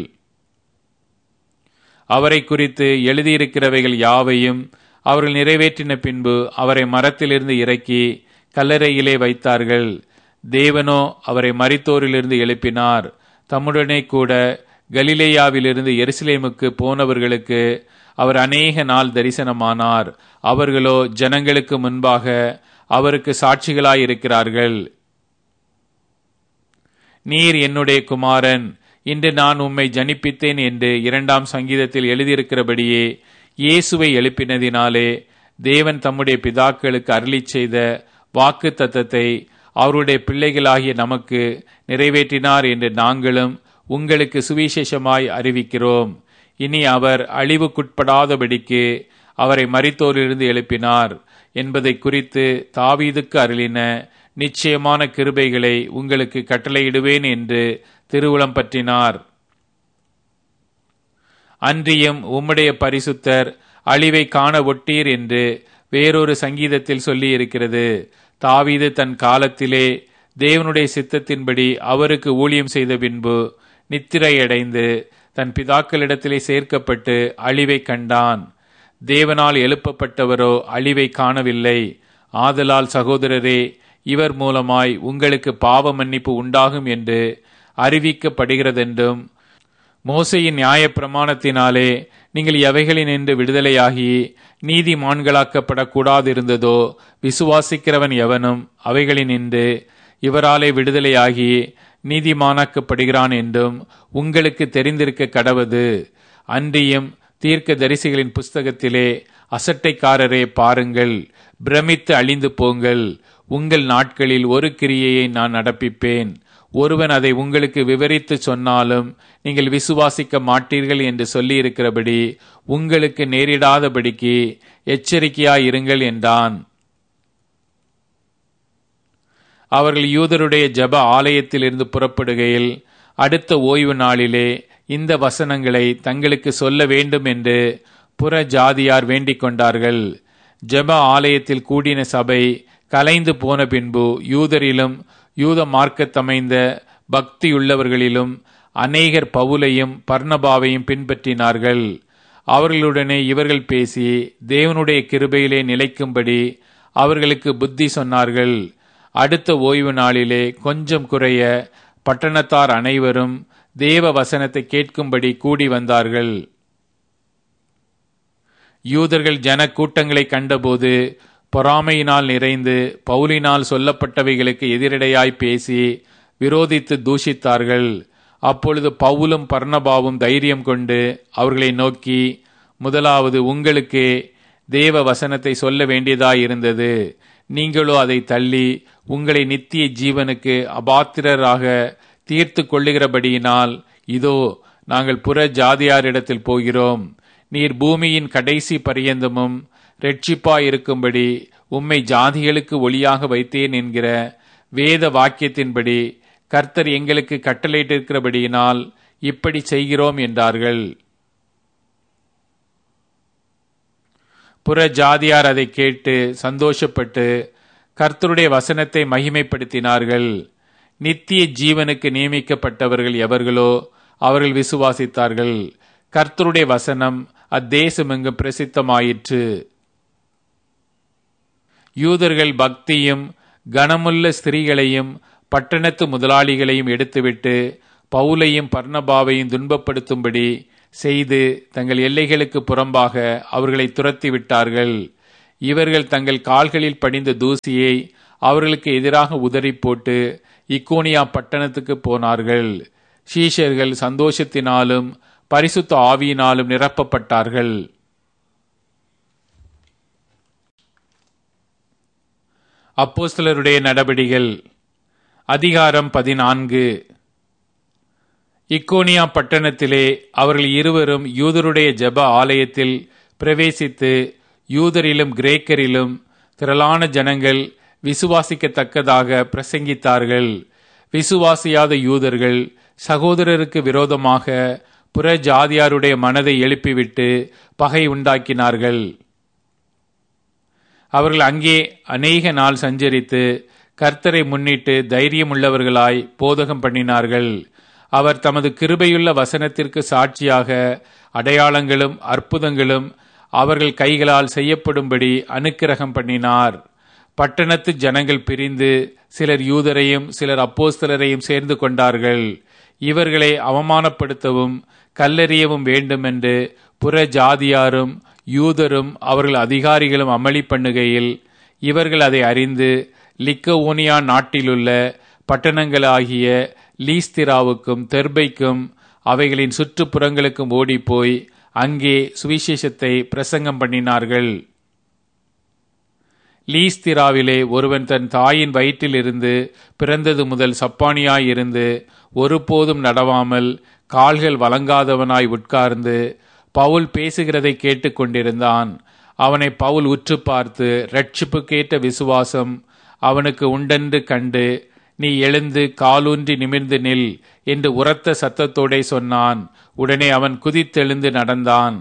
அவரை குறித்து எழுதியிருக்கிறவைகள் யாவையும் அவர்கள் நிறைவேற்றின பின்பு அவரை மரத்திலிருந்து இறக்கி கல்லறையிலே வைத்தார்கள் தேவனோ அவரை மரித்தோரிலிருந்து எழுப்பினார் தம்முடனே கூட கலிலேயாவிலிருந்து எருசலேமுக்கு போனவர்களுக்கு அவர் அநேக நாள் தரிசனமானார் அவர்களோ ஜனங்களுக்கு முன்பாக அவருக்கு சாட்சிகளாயிருக்கிறார்கள் நீர் என்னுடைய குமாரன் இன்று நான் உம்மை ஜனிப்பித்தேன் என்று இரண்டாம் சங்கீதத்தில் எழுதியிருக்கிறபடியே இயேசுவை எழுப்பினதினாலே தேவன் தம்முடைய பிதாக்களுக்கு அருளி செய்த வாக்கு தத்தத்தை அவருடைய பிள்ளைகளாகிய நமக்கு நிறைவேற்றினார் என்று நாங்களும் உங்களுக்கு சுவிசேஷமாய் அறிவிக்கிறோம் இனி அவர் அழிவுக்குட்படாதபடிக்கு அவரை மரித்தோரிலிருந்து எழுப்பினார் என்பதை குறித்து தாவீதுக்கு அருளின நிச்சயமான கிருபைகளை உங்களுக்கு கட்டளையிடுவேன் என்று திருவுளம் பற்றினார் அன்றியும் உம்முடைய பரிசுத்தர் அழிவை காண ஒட்டீர் என்று வேறொரு சங்கீதத்தில் சொல்லியிருக்கிறது தாவீது தன் காலத்திலே தேவனுடைய சித்தத்தின்படி அவருக்கு ஊழியம் செய்த பின்பு நித்திரையடைந்து தன் பிதாக்களிடத்திலே சேர்க்கப்பட்டு அழிவை கண்டான் தேவனால் எழுப்பப்பட்டவரோ அழிவை காணவில்லை ஆதலால் சகோதரரே இவர் மூலமாய் உங்களுக்கு பாவ மன்னிப்பு உண்டாகும் என்று அறிவிக்கப்படுகிறதென்றும் மோசையின் நியாய பிரமாணத்தினாலே நீங்கள் எவைகளினின்று விடுதலையாகி நீதிமான்களாக்கப்படக்கூடாதிருந்ததோ விசுவாசிக்கிறவன் எவனும் அவைகளினின்று இவராலே விடுதலையாகி நீதிமானாக்கப்படுகிறான் என்றும் உங்களுக்கு தெரிந்திருக்க கடவது அன்றியும் தீர்க்க தரிசிகளின் புஸ்தகத்திலே அசட்டைக்காரரே பாருங்கள் பிரமித்து அழிந்து போங்கள் உங்கள் நாட்களில் ஒரு கிரியையை நான் நடப்பிப்பேன் ஒருவன் அதை உங்களுக்கு விவரித்து சொன்னாலும் நீங்கள் விசுவாசிக்க மாட்டீர்கள் என்று சொல்லியிருக்கிறபடி உங்களுக்கு நேரிடாதபடிக்கு எச்சரிக்கையாயிருங்கள் என்றான் அவர்கள் யூதருடைய ஜப ஆலயத்திலிருந்து புறப்படுகையில் அடுத்த ஓய்வு நாளிலே இந்த வசனங்களை தங்களுக்கு சொல்ல வேண்டும் என்று புற ஜாதியார் வேண்டிக் கொண்டார்கள் ஜப ஆலயத்தில் கூடின சபை கலைந்து போன பின்பு யூதரிலும் யூத மார்க்கத்தமைந்த பக்தியுள்ளவர்களிலும் அநேகர் பவுலையும் பர்ணபாவையும் பின்பற்றினார்கள் அவர்களுடனே இவர்கள் பேசி தேவனுடைய கிருபையிலே நிலைக்கும்படி அவர்களுக்கு புத்தி சொன்னார்கள் அடுத்த ஓய்வு நாளிலே கொஞ்சம் குறைய பட்டணத்தார் அனைவரும் தேவ வசனத்தை கேட்கும்படி கூடி வந்தார்கள் யூதர்கள் ஜன கூட்டங்களை கண்டபோது பொறாமையினால் நிறைந்து பவுலினால் சொல்லப்பட்டவைகளுக்கு எதிரடையாய் பேசி விரோதித்து தூஷித்தார்கள் அப்பொழுது பவுலும் பர்ணபாவும் தைரியம் கொண்டு அவர்களை நோக்கி முதலாவது உங்களுக்கே தேவ வசனத்தை சொல்ல வேண்டியதாயிருந்தது நீங்களோ அதை தள்ளி உங்களை நித்திய ஜீவனுக்கு அபாத்திரராக தீர்த்து கொள்ளுகிறபடியினால் இதோ நாங்கள் புற ஜாதியாரிடத்தில் போகிறோம் நீர் பூமியின் கடைசி பரியந்தமும் ரட்சிப்பாயிருக்கும்படி உம்மை ஜாதிகளுக்கு ஒளியாக வைத்தேன் என்கிற வேத வாக்கியத்தின்படி கர்த்தர் எங்களுக்கு கட்டளையிட்டிருக்கிறபடியினால் இப்படி செய்கிறோம் என்றார்கள் புற ஜாதியார் அதை கேட்டு சந்தோஷப்பட்டு கர்த்தருடைய வசனத்தை மகிமைப்படுத்தினார்கள் நித்திய ஜீவனுக்கு நியமிக்கப்பட்டவர்கள் எவர்களோ அவர்கள் விசுவாசித்தார்கள் கர்த்தருடைய வசனம் அத்தேசமெங்கு பிரசித்தமாயிற்று யூதர்கள் பக்தியும் கனமுள்ள ஸ்திரீகளையும் பட்டணத்து முதலாளிகளையும் எடுத்துவிட்டு பவுலையும் பர்ணபாவையும் துன்பப்படுத்தும்படி செய்து தங்கள் எல்லைகளுக்கு புறம்பாக அவர்களை துரத்தி விட்டார்கள் இவர்கள் தங்கள் கால்களில் படிந்த தூசியை அவர்களுக்கு எதிராக உதறி போட்டு இக்கோனியா பட்டணத்துக்கு போனார்கள் சீஷர்கள் சந்தோஷத்தினாலும் பரிசுத்த ஆவியினாலும் நிரப்பப்பட்டார்கள் அப்போஸ்தலருடைய நடபடிகள் அதிகாரம் பதினான்கு இக்கோனியா பட்டணத்திலே அவர்கள் இருவரும் யூதருடைய ஜெப ஆலயத்தில் பிரவேசித்து யூதரிலும் கிரேக்கரிலும் திரளான ஜனங்கள் விசுவாசிக்கத்தக்கதாக பிரசங்கித்தார்கள் விசுவாசியாத யூதர்கள் சகோதரருக்கு விரோதமாக புற ஜாதியாருடைய மனதை எழுப்பிவிட்டு பகை உண்டாக்கினார்கள் அவர்கள் அங்கே அநேக நாள் சஞ்சரித்து கர்த்தரை முன்னிட்டு தைரியமுள்ளவர்களாய் போதகம் பண்ணினார்கள் அவர் தமது கிருபையுள்ள வசனத்திற்கு சாட்சியாக அடையாளங்களும் அற்புதங்களும் அவர்கள் கைகளால் செய்யப்படும்படி அனுக்கிரகம் பண்ணினார் பட்டணத்து ஜனங்கள் பிரிந்து சிலர் யூதரையும் சிலர் அப்போஸ்தலரையும் சேர்ந்து கொண்டார்கள் இவர்களை அவமானப்படுத்தவும் கல்லெறியவும் வேண்டுமென்று புற ஜாதியாரும் யூதரும் அவர்கள் அதிகாரிகளும் அமளி பண்ணுகையில் இவர்கள் அதை அறிந்து லிக்கவோனியா நாட்டிலுள்ள பட்டணங்களாகிய லீஸ்திராவுக்கும் தெர்பைக்கும் அவைகளின் சுற்றுப்புறங்களுக்கும் ஓடிப்போய் அங்கே சுவிசேஷத்தை பிரசங்கம் பண்ணினார்கள் லீஸ்திராவிலே ஒருவன் தன் தாயின் வயிற்றிலிருந்து பிறந்தது முதல் சப்பானியாயிருந்து ஒருபோதும் நடவாமல் கால்கள் வழங்காதவனாய் உட்கார்ந்து பவுல் பேசுகிறதை கேட்டுக்கொண்டிருந்தான் அவனை பவுல் உற்று பார்த்து ரட்சிப்புக்கேற்ற விசுவாசம் அவனுக்கு உண்டென்று கண்டு நீ எழுந்து காலூன்றி நிமிர்ந்து நில் என்று உரத்த சத்தத்தோடே சொன்னான் உடனே அவன் குதித்தெழுந்து நடந்தான்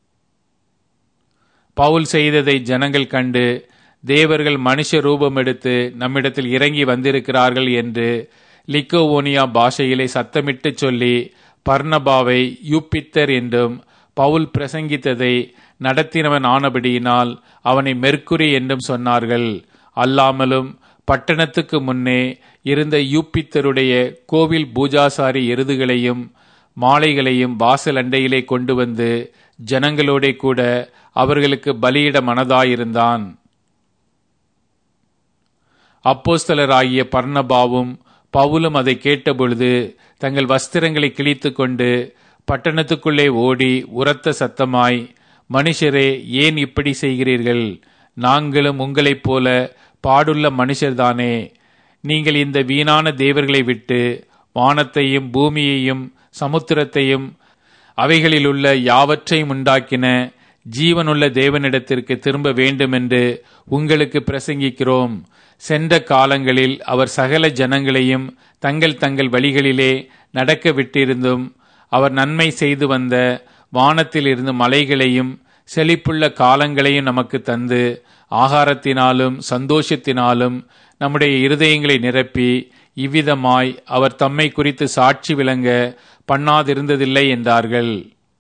பவுல் செய்ததை ஜனங்கள் கண்டு தேவர்கள் மனுஷ ரூபம் எடுத்து நம்மிடத்தில் இறங்கி வந்திருக்கிறார்கள் என்று லிக்கோவோனியா பாஷையிலே சத்தமிட்டு சொல்லி பர்ணபாவை யூப்பித்தர் என்றும் பவுல் பிரசங்கித்ததை நடத்தினவன் ஆனபடியினால் அவனை மெர்க்குரி என்றும் சொன்னார்கள் அல்லாமலும் பட்டணத்துக்கு முன்னே இருந்த யூப்பித்தருடைய கோவில் பூஜாசாரி எருதுகளையும் மாலைகளையும் வாசல் அண்டையிலே கொண்டு வந்து ஜனங்களோடே கூட அவர்களுக்கு பலியிட மனதாயிருந்தான் அப்போஸ்தலராகிய பர்ணபாவும் பவுலும் அதை கேட்டபொழுது தங்கள் வஸ்திரங்களை கிழித்து கொண்டு பட்டணத்துக்குள்ளே ஓடி உரத்த சத்தமாய் மனுஷரே ஏன் இப்படி செய்கிறீர்கள் நாங்களும் உங்களைப் போல பாடுள்ள மனுஷர்தானே நீங்கள் இந்த வீணான தேவர்களை விட்டு வானத்தையும் பூமியையும் சமுத்திரத்தையும் அவைகளிலுள்ள யாவற்றையும் உண்டாக்கின ஜீவனுள்ள தேவனிடத்திற்கு திரும்ப வேண்டுமென்று உங்களுக்கு பிரசங்கிக்கிறோம் சென்ற காலங்களில் அவர் சகல ஜனங்களையும் தங்கள் தங்கள் வழிகளிலே நடக்க விட்டிருந்தும் அவர் நன்மை செய்து வந்த வானத்தில் இருந்து மலைகளையும் செழிப்புள்ள காலங்களையும் நமக்கு தந்து ஆகாரத்தினாலும் சந்தோஷத்தினாலும் நம்முடைய இருதயங்களை நிரப்பி இவ்விதமாய் அவர் தம்மை குறித்து சாட்சி விளங்க பண்ணாதிருந்ததில்லை என்றார்கள்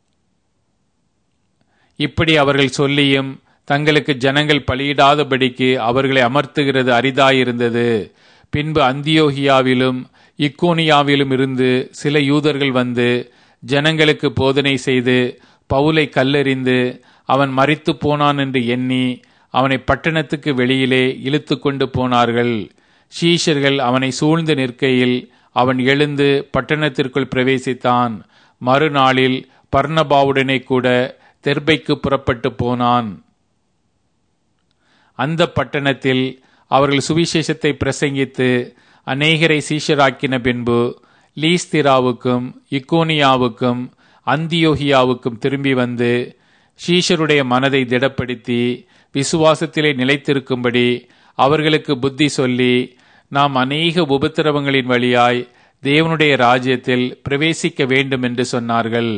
இப்படி அவர்கள் சொல்லியும் தங்களுக்கு ஜனங்கள் பலியிடாதபடிக்கு அவர்களை அமர்த்துகிறது அரிதாயிருந்தது பின்பு அந்தியோகியாவிலும் இக்கோனியாவிலும் இருந்து சில யூதர்கள் வந்து ஜனங்களுக்கு போதனை செய்து பவுலை கல்லெறிந்து அவன் மறித்து போனான் என்று எண்ணி அவனை பட்டணத்துக்கு வெளியிலே இழுத்து கொண்டு போனார்கள் ஷீஷர்கள் அவனை சூழ்ந்து நிற்கையில் அவன் எழுந்து பட்டணத்திற்குள் பிரவேசித்தான் மறுநாளில் பர்ணபாவுடனே கூட தெர்பைக்கு புறப்பட்டு போனான் அந்த பட்டணத்தில் அவர்கள் சுவிசேஷத்தை பிரசங்கித்து அநேகரை சீஷராக்கின பின்பு லீஸ்திராவுக்கும் இக்கோனியாவுக்கும் அந்தியோகியாவுக்கும் திரும்பி வந்து ஷீஷருடைய மனதை திடப்படுத்தி விசுவாசத்திலே நிலைத்திருக்கும்படி அவர்களுக்கு புத்தி சொல்லி நாம் அநேக உபத்திரவங்களின் வழியாய் தேவனுடைய ராஜ்யத்தில் பிரவேசிக்க வேண்டும் என்று சொன்னார்கள்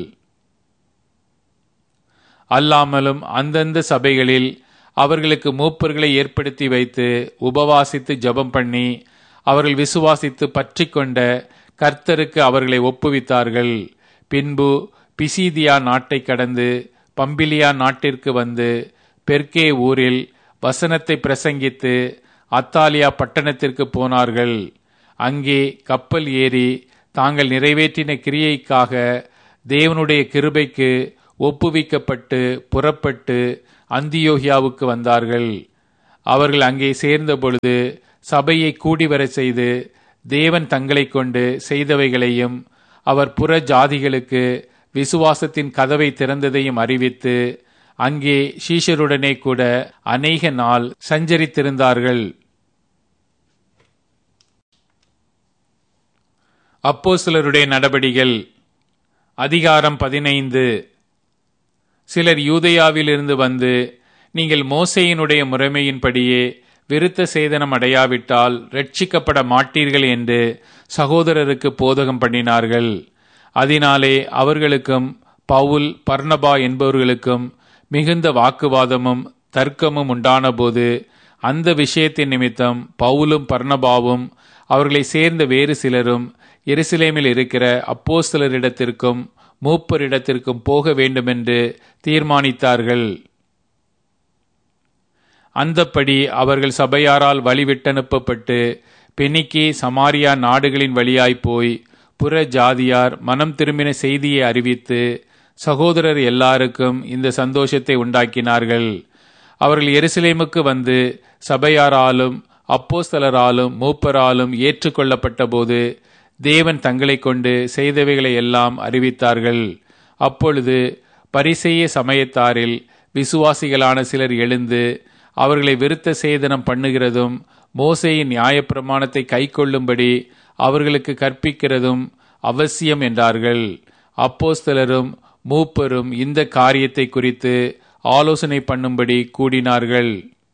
அல்லாமலும் அந்தந்த சபைகளில் அவர்களுக்கு மூப்பர்களை ஏற்படுத்தி வைத்து உபவாசித்து ஜபம் பண்ணி அவர்கள் விசுவாசித்து பற்றி கொண்ட கர்த்தருக்கு அவர்களை ஒப்புவித்தார்கள் பின்பு பிசீதியா நாட்டை கடந்து பம்பிலியா நாட்டிற்கு வந்து பெர்கே ஊரில் வசனத்தை பிரசங்கித்து அத்தாலியா பட்டணத்திற்கு போனார்கள் அங்கே கப்பல் ஏறி தாங்கள் நிறைவேற்றின கிரியைக்காக தேவனுடைய கிருபைக்கு ஒப்புவிக்கப்பட்டு புறப்பட்டு அந்தியோகியாவுக்கு வந்தார்கள் அவர்கள் அங்கே சேர்ந்த பொழுது சபையை கூடி வர செய்து தேவன் தங்களை கொண்டு செய்தவைகளையும் அவர் புற ஜாதிகளுக்கு விசுவாசத்தின் கதவை திறந்ததையும் அறிவித்து அங்கே சீஷருடனே கூட அநேக நாள் சஞ்சரித்திருந்தார்கள் அப்போ சிலருடைய நடபடிகள் அதிகாரம் பதினைந்து சிலர் யூதயாவிலிருந்து வந்து நீங்கள் மோசையினுடைய முறைமையின்படியே விருத்த சேதனம் அடையாவிட்டால் ரட்சிக்கப்பட மாட்டீர்கள் என்று சகோதரருக்கு போதகம் பண்ணினார்கள் அதனாலே அவர்களுக்கும் பவுல் பர்ணபா என்பவர்களுக்கும் மிகுந்த வாக்குவாதமும் தர்க்கமும் உண்டானபோது அந்த விஷயத்தின் நிமித்தம் பவுலும் பர்ணபாவும் அவர்களை சேர்ந்த வேறு சிலரும் எருசலேமில் இருக்கிற அப்போஸ்தலரிடத்திற்கும் மூப்பரிடத்திற்கும் போக வேண்டுமென்று தீர்மானித்தார்கள் அந்தப்படி அவர்கள் சபையாரால் வழிவிட்டனுப்பப்பட்டு பெனிக்கி சமாரியா நாடுகளின் வழியாய் போய் புற ஜாதியார் மனம் திரும்பின செய்தியை அறிவித்து சகோதரர் எல்லாருக்கும் இந்த சந்தோஷத்தை உண்டாக்கினார்கள் அவர்கள் எருசலேமுக்கு வந்து சபையாராலும் அப்போஸ்தலராலும் மூப்பராலும் ஏற்றுக்கொள்ளப்பட்ட போது தேவன் தங்களை கொண்டு செய்தவைகளை எல்லாம் அறிவித்தார்கள் அப்பொழுது பரிசெய்ய சமயத்தாரில் விசுவாசிகளான சிலர் எழுந்து அவர்களை விருத்த சேதனம் பண்ணுகிறதும் மோசையின் நியாயப்பிரமாணத்தை கைக்கொள்ளும்படி அவர்களுக்கு கற்பிக்கிறதும் அவசியம் என்றார்கள் அப்போஸ்தலரும் மூப்பரும் இந்த காரியத்தை குறித்து ஆலோசனை பண்ணும்படி கூடினார்கள்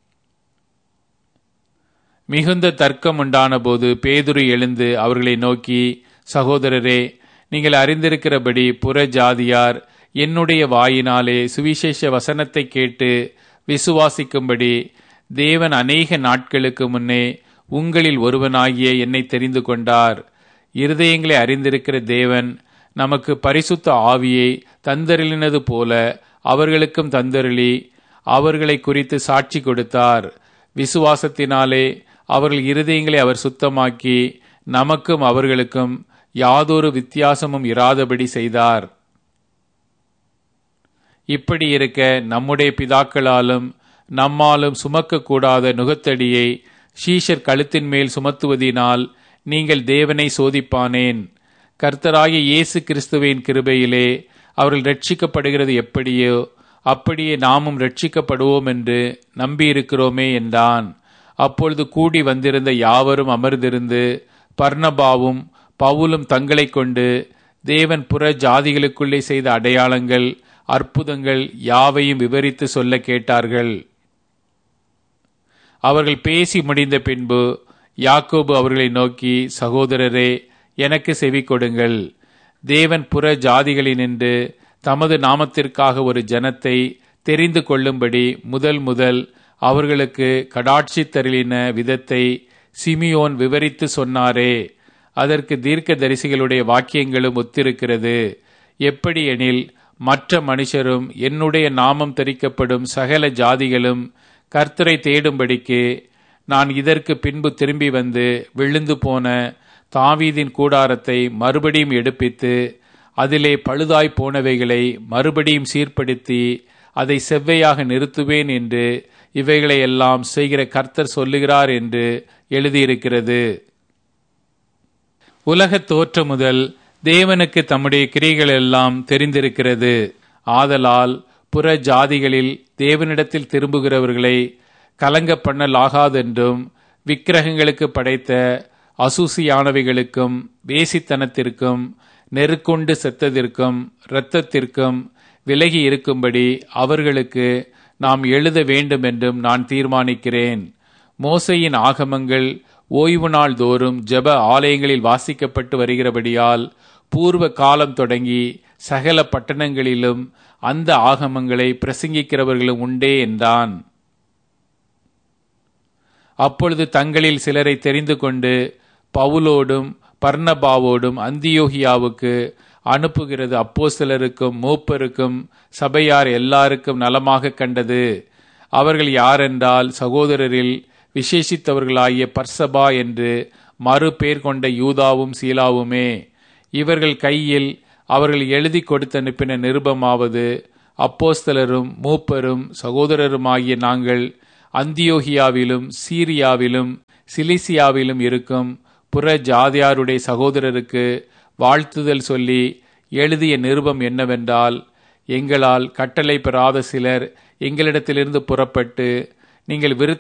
மிகுந்த தர்க்கம் உண்டான போது பேதுரு எழுந்து அவர்களை நோக்கி சகோதரரே நீங்கள் அறிந்திருக்கிறபடி புற ஜாதியார் என்னுடைய வாயினாலே சுவிசேஷ வசனத்தை கேட்டு விசுவாசிக்கும்படி தேவன் அநேக நாட்களுக்கு முன்னே உங்களில் ஒருவனாகிய என்னை தெரிந்து கொண்டார் இருதயங்களை அறிந்திருக்கிற தேவன் நமக்கு பரிசுத்த ஆவியை தந்தருளினது போல அவர்களுக்கும் தந்தருளி அவர்களை குறித்து சாட்சி கொடுத்தார் விசுவாசத்தினாலே அவர்கள் இருதயங்களை அவர் சுத்தமாக்கி நமக்கும் அவர்களுக்கும் யாதொரு வித்தியாசமும் இராதபடி செய்தார் இப்படி இருக்க நம்முடைய பிதாக்களாலும் நம்மாலும் சுமக்கக்கூடாத நுகத்தடியை ஷீஷர் கழுத்தின் மேல் சுமத்துவதினால் நீங்கள் தேவனை சோதிப்பானேன் கர்த்தராகிய இயேசு கிறிஸ்துவின் கிருபையிலே அவர்கள் ரட்சிக்கப்படுகிறது எப்படியோ அப்படியே நாமும் ரட்சிக்கப்படுவோம் என்று நம்பியிருக்கிறோமே என்றான் அப்பொழுது கூடி வந்திருந்த யாவரும் அமர்ந்திருந்து பர்ணபாவும் பவுலும் தங்களை கொண்டு தேவன் புற ஜாதிகளுக்குள்ளே செய்த அடையாளங்கள் அற்புதங்கள் யாவையும் விவரித்து சொல்ல கேட்டார்கள் அவர்கள் பேசி முடிந்த பின்பு யாக்கோபு அவர்களை நோக்கி சகோதரரே எனக்கு செவி கொடுங்கள் தேவன் புற ஜாதிகளினின்று தமது நாமத்திற்காக ஒரு ஜனத்தை தெரிந்து கொள்ளும்படி முதல் முதல் அவர்களுக்கு கடாட்சி தருளின விதத்தை சிமியோன் விவரித்து சொன்னாரே அதற்கு தீர்க்க தரிசிகளுடைய வாக்கியங்களும் ஒத்திருக்கிறது எப்படி எனில் மற்ற மனுஷரும் என்னுடைய நாமம் தரிக்கப்படும் சகல ஜாதிகளும் கர்த்தரை தேடும்படிக்கு நான் இதற்கு பின்பு திரும்பி வந்து விழுந்து போன தாவீதின் கூடாரத்தை மறுபடியும் எடுப்பித்து அதிலே பழுதாய் போனவைகளை மறுபடியும் சீர்படுத்தி அதை செவ்வையாக நிறுத்துவேன் என்று இவைகளை எல்லாம் செய்கிற கர்த்தர் சொல்லுகிறார் என்று எழுதியிருக்கிறது உலக தோற்ற முதல் தேவனுக்கு தம்முடைய கிரிகள் எல்லாம் தெரிந்திருக்கிறது ஆதலால் புற ஜாதிகளில் தேவனிடத்தில் திரும்புகிறவர்களை கலங்க பண்ணலாகாதென்றும் விக்கிரகங்களுக்கு படைத்த அசூசியானவைகளுக்கும் வேசித்தனத்திற்கும் நெருக்கொண்டு செத்ததிற்கும் இரத்தத்திற்கும் விலகி இருக்கும்படி அவர்களுக்கு நாம் எழுத வேண்டும் என்றும் நான் தீர்மானிக்கிறேன் மோசையின் ஆகமங்கள் ஓய்வு நாள் தோறும் ஜெப ஆலயங்களில் வாசிக்கப்பட்டு வருகிறபடியால் பூர்வ காலம் தொடங்கி சகல பட்டணங்களிலும் அந்த ஆகமங்களை பிரசங்கிக்கிறவர்களும் உண்டே என்றான் அப்பொழுது தங்களில் சிலரை தெரிந்து கொண்டு பவுலோடும் பர்ணபாவோடும் அந்தியோகியாவுக்கு அனுப்புகிறது அப்போ சிலருக்கும் மூப்பருக்கும் சபையார் எல்லாருக்கும் நலமாக கண்டது அவர்கள் யாரென்றால் சகோதரரில் விசேஷித்தவர்களாகிய பர்சபா என்று மறு பேர் கொண்ட யூதாவும் சீலாவுமே இவர்கள் கையில் அவர்கள் எழுதி கொடுத்து அனுப்பின நிருபமாவது அப்போஸ்தலரும் மூப்பரும் சகோதரருமாகிய நாங்கள் அந்தியோகியாவிலும் சீரியாவிலும் சிலிசியாவிலும் இருக்கும் புற ஜாதியாருடைய சகோதரருக்கு வாழ்த்துதல் சொல்லி எழுதிய நிருபம் என்னவென்றால் எங்களால் கட்டளை பெறாத சிலர் எங்களிடத்திலிருந்து புறப்பட்டு நீங்கள் விருத்த